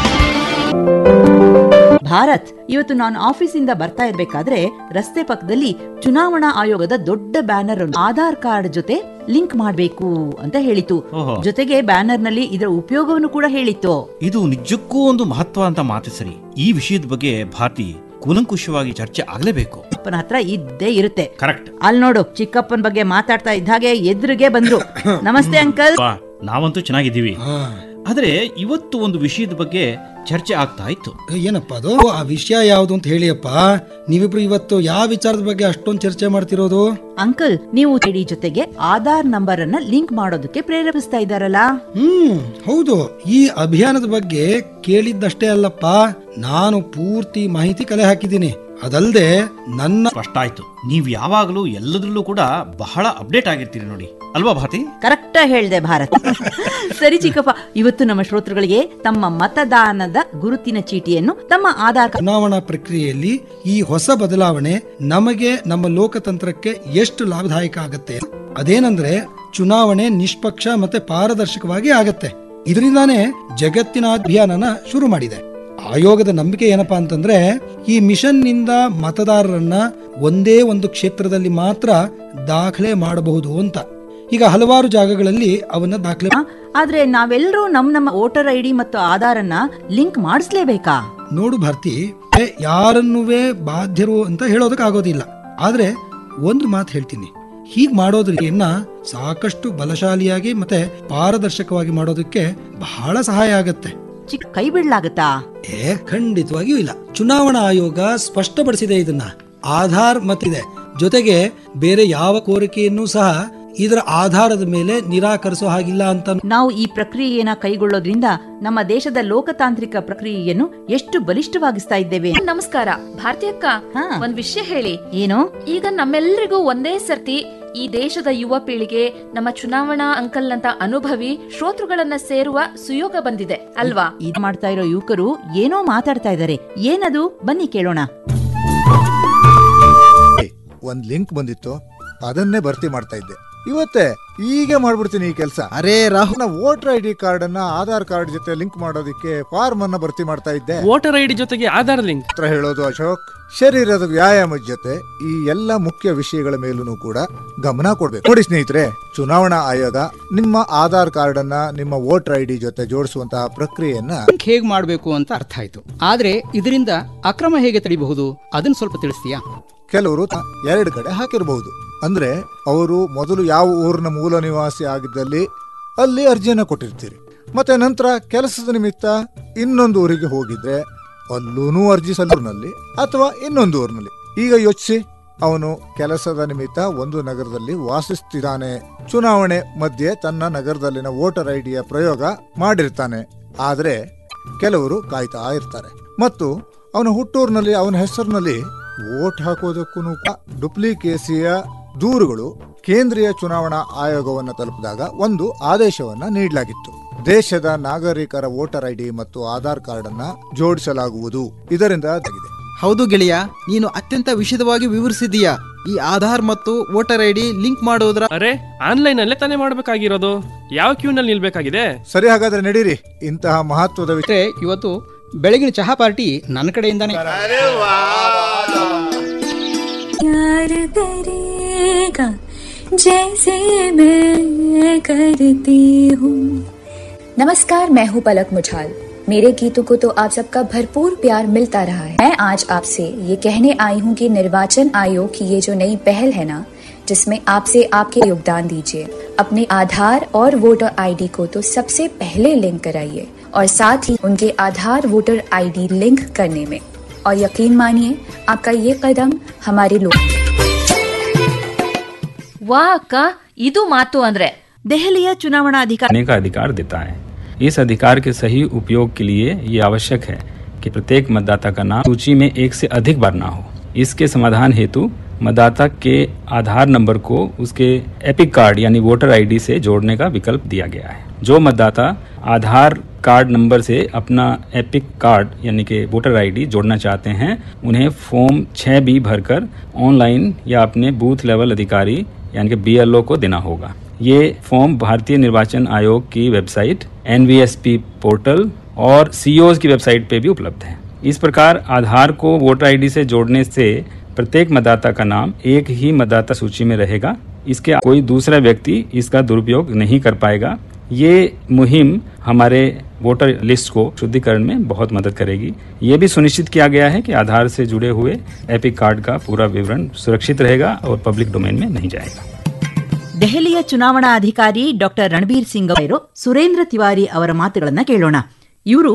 Bharat ಇವತ್ತು ನಾನು ಆಫೀಸಿಂದ ಬರ್ತಾ ಇರ್ಬೇಕಾದ್ರೆ ರಸ್ತೆ ಪಕ್ಕದಲ್ಲಿ ಚುನಾವಣಾ ಆಯೋಗದ ದೊಡ್ಡ ಬ್ಯಾನರ್ ಆಧಾರ್ ಕಾರ್ಡ್ ಜೊತೆ ಲಿಂಕ್ ಮಾಡಬೇಕು ಅಂತ ಹೇಳಿತು ಓಹೋ. ಜೊತೆಗೆ ಬ್ಯಾನರ್ ನಲ್ಲಿ ಇದರ ಉಪಯೋಗವನ್ನು ಕೂಡ ಹೇಳಿತ್ತು ಇದು ನಿಜಕ್ಕೂ ಒಂದು ಮಹತ್ವ ಅಂತ ಮಾತು ಸರಿ ಈ ವಿಷಯದ ಬಗ್ಗೆ ಭಾರತಿ ಕೂಲಂಕುಷವಾಗಿ ಚರ್ಚೆ ಆಗಲೇಬೇಕು ಅಪ್ಪನ ಹತ್ರ ಇದ್ದೇ ಇರುತ್ತೆ ಕರೆಕ್ಟ್ ಅಲ್ಲಿ ನೋಡು ಚಿಕ್ಕಪ್ಪನ ಬಗ್ಗೆ ಮಾತಾಡ್ತಾ ಇದ್ದ ಹಾಗೆ ಎದುರಿಗೆ ಬಂದ್ರು ನಮಸ್ತೆ ಅಂಕಲ್ ನಾವಂತೂ ಚೆನ್ನಾಗಿದ್ದೀವಿ ಆದ್ರೆ ಇವತ್ತು ಒಂದು ವಿಷಯದ ಬಗ್ಗೆ ಚರ್ಚೆ ಆಗ್ತಾ ಇತ್ತು ಏನಪ್ಪ ಅದು ಆ ವಿಷಯ ಯಾವುದು ಅಂತ ಹೇಳಿಯಪ್ಪ ನೀವಿಬ್ರು ಇವತ್ತು ಯಾವ ವಿಚಾರದ ಬಗ್ಗೆ ಅಷ್ಟೊಂದು ಚರ್ಚೆ ಮಾಡ್ತಿರೋದು ಅಂಕಲ್ ನೀವು ಐಡಿ ಜೊತೆಗೆ ಆಧಾರ್ ನಂಬರ್ ಅನ್ನ ಲಿಂಕ್ ಮಾಡೋದಕ್ಕೆ ಪ್ರೇರೇಪಿಸ್ತಾ ಇದ್ದಾರಲ್ಲ ಹ್ಮ್ ಹೌದು ಈ ಅಭಿಯಾನದ ಬಗ್ಗೆ ಕೇಳಿದ್ದಷ್ಟೇ ಅಲ್ಲಪ್ಪ ನಾನು ಪೂರ್ತಿ ಮಾಹಿತಿ ಕಲೆ ಹಾಕಿದ್ದೀನಿ ಅದಲ್ಲದೆ ನನ್ನ ಸ್ಪಷ್ಟ ಆಯ್ತು ನೀವ್ ಯಾವಾಗಲೂ ಎಲ್ಲದರಲ್ಲೂ ಕೂಡ ಬಹಳ ಅಪ್ಡೇಟ್ ಆಗಿರ್ತೀರಿ ನೋಡಿ ಅಲ್ವಾ ಭಾರತಿ ಕರೆಕ್ಟ್ ಹೇಳ್ದೆ ಭಾರತ್ ಸರಿ ಚಿಕ್ಕಪ್ಪ ಇವತ್ತು ನಮ್ಮ ಶ್ರೋತೃಗಳಿಗೆ ತಮ್ಮ ಮತದಾನದ ಗುರುತಿನ ಚೀಟಿಯನ್ನು ತಮ್ಮ ಆಧಾರ್ ಕಾರ್ಡ್ ಚುನಾವಣಾ ಪ್ರಕ್ರಿಯೆಯಲ್ಲಿ ಈ ಹೊಸ ಬದಲಾವಣೆ ನಮಗೆ ನಮ್ಮ ಲೋಕತಂತ್ರಕ್ಕೆ ಎಷ್ಟು ಲಾಭದಾಯಕ ಆಗತ್ತೆ ಅದೇನಂದ್ರೆ ಚುನಾವಣೆ ನಿಷ್ಪಕ್ಷ ಮತ್ತೆ ಪಾರದರ್ಶಕವಾಗಿ ಆಗತ್ತೆ ಇದರಿಂದಾನೇ ಜಗತ್ತಿನ ಅಭಿಯಾನನ ಶುರು ಮಾಡಿದೆ ಆಯೋಗದ ನಂಬಿಕೆ ಏನಪ್ಪಾ ಅಂತಂದ್ರೆ ಈ ಮಿಷನ್ ನಿಂದ ಮತದಾರರನ್ನ ಒಂದೇ ಒಂದು ಕ್ಷೇತ್ರದಲ್ಲಿ ಮಾತ್ರ ದಾಖಲೆ ಮಾಡಬಹುದು ಅಂತ ಈಗ ಹಲವಾರು ಜಾಗಗಳಲ್ಲಿ ಅವನ್ನ ದಾಖಲೆ ಆದ್ರೆ ನಾವೆಲ್ಲರೂ ನಮ್ ನಮ್ಮ ವೋಟರ್ ಐ ಡಿ ಮತ್ತು ಆಧಾರನ್ನ ಲಿಂಕ್ ಮಾಡಿಸ್ಲೇಬೇಕಾ ನೋಡು ಭಾರತಿ ಏ, ಯಾರನ್ನುವೇ ಬಾಧ್ಯರು ಅಂತ ಹೇಳೋದಕ್ಕಾಗೋದಿಲ್ಲ ಆದ್ರೆ ಒಂದು ಮಾತು ಹೇಳ್ತೀನಿ ಹೀಗ್ ಮಾಡೋದ್ರಿಂದ ಸಾಕಷ್ಟು ಬಲಶಾಲಿಯಾಗಿ ಮತ್ತೆ ಪಾರದರ್ಶಕವಾಗಿ ಮಾಡೋದಕ್ಕೆ ಬಹಳ ಸಹಾಯ ಆಗತ್ತೆ ಚಿಕ್ಕ ಕೈ ಬಿಡ್ಲಾಗತ್ತಾ ಏ ಖಂಡಿತವಾಗಿಯೂ ಇಲ್ಲ ಚುನಾವಣಾ ಆಯೋಗ ಸ್ಪಷ್ಟಪಡಿಸಿದೆ ಇದನ್ನ ಆಧಾರ್ ಮತ್ತಿದೆ ಜೊತೆಗೆ ಬೇರೆ ಯಾವ ಕೋರಿಕೆಯನ್ನು ಸಹ ಇದರ ಆಧಾರದ ಮೇಲೆ ನಿರಾಕರಿಸೋ ಹಾಗಿಲ್ಲ ಅಂತ ನಾವು ಈ ಪ್ರಕ್ರಿಯೆಯನ್ನ ಕೈಗೊಳ್ಳೋದ್ರಿಂದ ನಮ್ಮ ದೇಶದ ಲೋಕತಾಂತ್ರಿಕ ಪ್ರಕ್ರಿಯೆಯನ್ನು ಎಷ್ಟು ಬಲಿಷ್ಠವಾಗಿಸ್ತಾ ಇದ್ದೇವೆ ನಮಸ್ಕಾರ ಭಾರತಿ ಅಕ್ಕ ಒಂದ್ ವಿಷಯ ಹೇಳಿ ಏನು ಈಗ ನಮ್ಮೆಲ್ಲರಿಗೂ ಒಂದೇ ಸರ್ತಿ ಈ ದೇಶದ ಯುವ ಪೀಳಿಗೆ ನಮ್ಮ ಚುನಾವಣಾ ಅಂಕಲ್ ಅಂತ ಅನುಭವಿ ಶ್ರೋತೃಗಳನ್ನ ಸೇರುವ ಸುಯೋಗ ಬಂದಿದೆ ಅಲ್ವಾ ಇದು ಮಾಡ್ತಾ ಇರೋ ಯುವಕರು ಏನೋ ಮಾತಾಡ್ತಾ ಇದ್ದಾರೆ ಏನದು ಬನ್ನಿ ಕೇಳೋಣ ಒಂದ್ ಲಿಂಕ್ ಬಂದಿತ್ತು ಅದನ್ನೇ ಭರ್ತಿ ಮಾಡ್ತಾ ಇದ್ದೆ ಇವತ್ತೇ ಈಗ ಮಾಡ್ಬಿಡ್ತೀನಿ ಈ ಕೆಲಸ ಅರೇ Rahul voter I D card ಅನ್ನ ಆಧಾರ್ ಕಾರ್ಡ್ ಜೊತೆ ಲಿಂಕ್ ಮಾಡೋದಕ್ಕೆ ಫಾರ್ಮ್ ಅನ್ನ ಭರ್ತಿ ಮಾಡ್ತಾ ಇದ್ದೆ ವೋಟರ್ ಐಡಿ ಜೊತೆಗೆ ಆಧಾರ್ ಲಿಂಕ್ ಹತ್ರ ಹೇಳೋದು ಅಶೋಕ್ ಶರೀರದ ವ್ಯಾಯಾಮದ ಜೊತೆ ಈ ಎಲ್ಲ ಮುಖ್ಯ ವಿಷಯಗಳ ಮೇಲೂ ಕೂಡ ಗಮನ ಕೊಡ್ಬೇಕು ನೋಡಿ ಸ್ನೇಹಿತರೆ ಚುನಾವಣಾ ಆಯೋಗ ನಿಮ್ಮ ಆಧಾರ್ ಕಾರ್ಡ್ ಅನ್ನ ನಿಮ್ಮ ವೋಟರ್ ಐ ಡಿ ಜೊತೆ ಜೋಡಿಸುವಂತಹ ಪ್ರಕ್ರಿಯೆಯನ್ನ ಲಿಂಕ್ ಹೇಗ್ ಮಾಡಬೇಕು ಅಂತ ಅರ್ಥ ಆಯ್ತು ಆದ್ರೆ ಇದರಿಂದ ಅಕ್ರಮ ಹೇಗೆ ತಡಿಬಹುದು ಅದನ್ನ ಸ್ವಲ್ಪ ತಿಳಿಸ್ತೀಯಾ ಕೆಲವರು ತ- ಎರಡು ಕಡೆ ಹಾಕಿರಬಹುದು ಅಂದ್ರೆ ಅವರು ಮೊದಲು ಯಾವ ಊರಿನ ಮೂಲ ನಿವಾಸಿ ಆಗಿದ್ದಲ್ಲಿ ಅಲ್ಲಿ ಅರ್ಜಿಯನ್ನ ಕೊಟ್ಟಿರ್ತೀರಿ ಮತ್ತೆ ನಂತರ ಕೆಲಸದ ನಿಮಿತ್ತ ಇನ್ನೊಂದು ಊರಿಗೆ ಹೋಗಿದ್ರೆ ಅಲ್ಲೂ ಅರ್ಜಿ ಸಲ್ಲೂರಿನಲ್ಲಿ ಅಥವಾ ಇನ್ನೊಂದು ಊರಿನಲ್ಲಿ ಈಗ ಯೋಚಿಸಿ ಅವನು ಕೆಲಸದ ನಿಮಿತ್ತ ಒಂದು ನಗರದಲ್ಲಿ ವಾಸಿಸ್ತಿದ್ದಾನೆ ಚುನಾವಣೆ ಮಧ್ಯೆ ತನ್ನ ನಗರದಲ್ಲಿನ ವೋಟರ್ ಐಡಿಯ ಪ್ರಯೋಗ ಮಾಡಿರ್ತಾನೆ ಆದ್ರೆ ಕೆಲವರು ಕಾಯ್ತಾ ಇರ್ತಾರೆ ಮತ್ತು ಅವನ ಹುಟ್ಟೂರಿನಲ್ಲಿ ಅವನ ಹೆಸರಿನಲ್ಲಿ ವೋಟ್ ಹಾಕೋದಕ್ಕೂ ಡುಪ್ಲಿಕೇಸಿಯ ದೂರುಗಳು ಕೇಂದ್ರೀಯ ಚುನಾವಣಾ ಆಯೋಗವನ್ನು ತಲುಪಿದಾಗ ಒಂದು ಆದೇಶವನ್ನ ನೀಡಲಾಗಿತ್ತು ದೇಶದ ನಾಗರಿಕರ ವೋಟರ್ ಐಡಿ ಮತ್ತು ಆಧಾರ್ ಕಾರ್ಡ್ ಅನ್ನ ಜೋಡಿಸಲಾಗುವುದು ಇದರಿಂದ ಆಗಿದೆ ಹೌದು ಗೆಳೆಯ ನೀನು ಅತ್ಯಂತ ವಿಶದವಾಗಿ ವಿವರಿಸಿದೀಯಾ ಈ ಆಧಾರ್ ಮತ್ತು ವೋಟರ್ ಐಡಿ ಲಿಂಕ್ ಮಾಡುವುದರ ಅರೆ ಆನ್ಲೈನ್ ಅಲ್ಲೇ ತಾನೇ ಮಾಡ್ಬೇಕಾಗಿರೋದು ಯಾವ ಕ್ಯೂನಲ್ಲಿ ನಿಲ್ಬೇಕಾಗಿದೆ ಸರಿ ಹಾಗಾದ್ರೆ ನಡೀರಿ ಇಂತಹ ಮಹತ್ವದ ವಿಷಯ ಇವತ್ತು ಬೆಳಗಿನ ಚಹಾ ಪಾರ್ಟಿ ನನ್ನ ಕಡೆಯಿಂದಾನೇ प्यार करेगा जैसे मैं करती हूँ नमस्कार मैं हूँ पलक मुछाल मेरे गीतों को तो आप सबका भरपूर प्यार मिलता रहा है मैं आज आपसे ये कहने आई हूँ कि निर्वाचन आयोग की ये जो नई पहल है ना जिसमें आपसे आपके योगदान दीजिए अपने आधार और वोटर आईडी को तो सबसे पहले लिंक कराइए और साथ ही उनके आधार वोटर आईडी लिंक करने में और यकीन मानिए आपका ये कदम हमारे लोग ವಾ ಅಕ್ಕ ಇದು ಮಾತು ಅಂದ್ರೆ ದೆಹಲಿಯ ಚುನಾವಣಾಧಿಕಾರಿ करने का अधिकार देता है इस अधिकार के सही उपयोग के लिए ये आवश्यक है कि प्रत्येक मतदाता का नाम सूची में एक से अधिक बार ना हो इसके समाधान हेतु मतदाता के आधार नंबर को उसके एपिक कार्ड यानी वोटर आईडी से जोड़ने का विकल्प दिया गया है जो मतदाता आधार कार्ड नंबर से अपना एपिक कार्ड यानी कि वोटर आईडी जोड़ना चाहते हैं उन्हें फॉर्म 6 बी भरकर ऑनलाइन या अपने बूथ लेवल अधिकारी यानी कि बीएलओ को देना होगा ये फॉर्म भारतीय निर्वाचन आयोग की वेबसाइट एनवीएसपी पोर्टल और सीओज की वेबसाइट पे भी उपलब्ध है इस प्रकार आधार को वोटर आईडी से जोड़ने से प्रत्येक मतदाता का नाम एक ही मतदाता सूची में रहेगा इसके कोई दूसरा व्यक्ति इसका दुरुपयोग नहीं कर पाएगा ये मुहिम हमारे वोटर लिस्ट को शुद्धिकरण में बहुत मदद करेगी ये भी सुनिश्चित किया गया है कि आधार से जुड़े हुए एपिक कार्ड का पूरा विवरण सुरक्षित रहेगा और पब्लिक डोमेन में नहीं जाएगा ದೆಹಲಿಯ ಚುನಾವಣಾ ಅಧಿಕಾರಿ ಡಾಕ್ಟರ್ ರಣಬೀರ್ ಸಿಂಗ್ ಅವರು ಸುರೇಂದ್ರ ತಿವಾರಿ ಅವರ ಮಾತುಗಳನ್ನ ಕೇಳೋಣ ಇವರು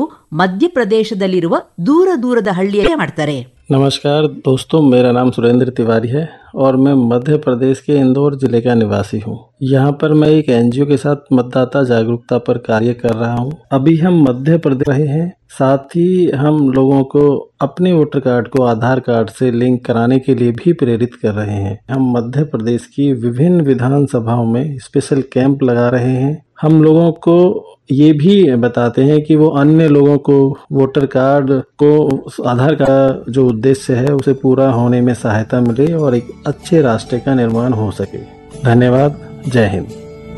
ಮಧ್ಯಪ್ರದೇಶದಲ್ಲಿರುವ ದೂರ ದೂರದ ಹಳ್ಳಿಯಲ್ಲಿ ಮಾಡ್ತಾರೆ नमस्कार दोस्तों मेरा नाम सुरेंद्र तिवारी है और मैं मध्य प्रदेश के इंदौर जिले का निवासी हूँ यहाँ पर मैं एक एनजीओ के साथ मतदाता जागरूकता पर कार्य कर रहा हूँ अभी हम मध्य प्रदेश रहे हैं साथ ही हम लोगों को अपने वोटर कार्ड को आधार कार्ड से लिंक कराने के लिए भी प्रेरित कर रहे हैं हम मध्य प्रदेश की विभिन्न विधानसभाओं में स्पेशल कैंप लगा रहे हैं हम लोगों को ये भी बताते हैं कि वो अन्य लोगों को वोटर कार्ड को आधार का जो उद्देश्य है उसे पूरा होने में सहायता मिले और एक अच्छे राष्ट्र का निर्माण हो सके धन्यवाद जय हिंद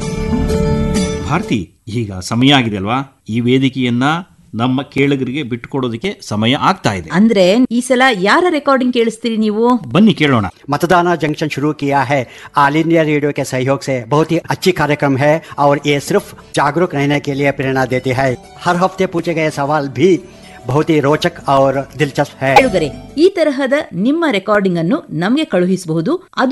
ಭಾರತಿ ಈಗ ಸಮಯ ಆಗಿದೆ ಅಲ್ವಾ ಈ ವೇದಿಕೆಯನ್ನ ನಮ್ಮ ಕೇಳುಗರಿಗೆ ಬಿಟ್ಟುಕೊಡೋದಕ್ಕೆ ಸಮಯ ಆಗ್ತಾ ಇದೆ ಅಂದ್ರೆ ಈ ಸಲ ಯಾರ ರೆಕಾರ್ಡಿಂಗ್ ಕೇಳಿಸ್ತೀರಿ ನೀವು ಬನ್ನಿ ಕೇಳೋಣ मतदाना जंक्शन शुरू किया है ऑल इंडिया रेडियो के सहयोग से बहुत ही अच्छी कार्यक्रम है और ये सिर्फ जागरूक रहने के लिए प्रेरणा देती है हर हफ्ते पूछे गए सवाल भी बहुत ही रोचक और दिलचस्प है ಕೇಳುಗರೆ ಈ ತರಹದ ನಿಮ್ಮ ರೆಕಾರ್ಡಿಂಗ್ ಅನ್ನು ನಮಗೆ ಕಳುಹಿಸಬಹುದು ಅದು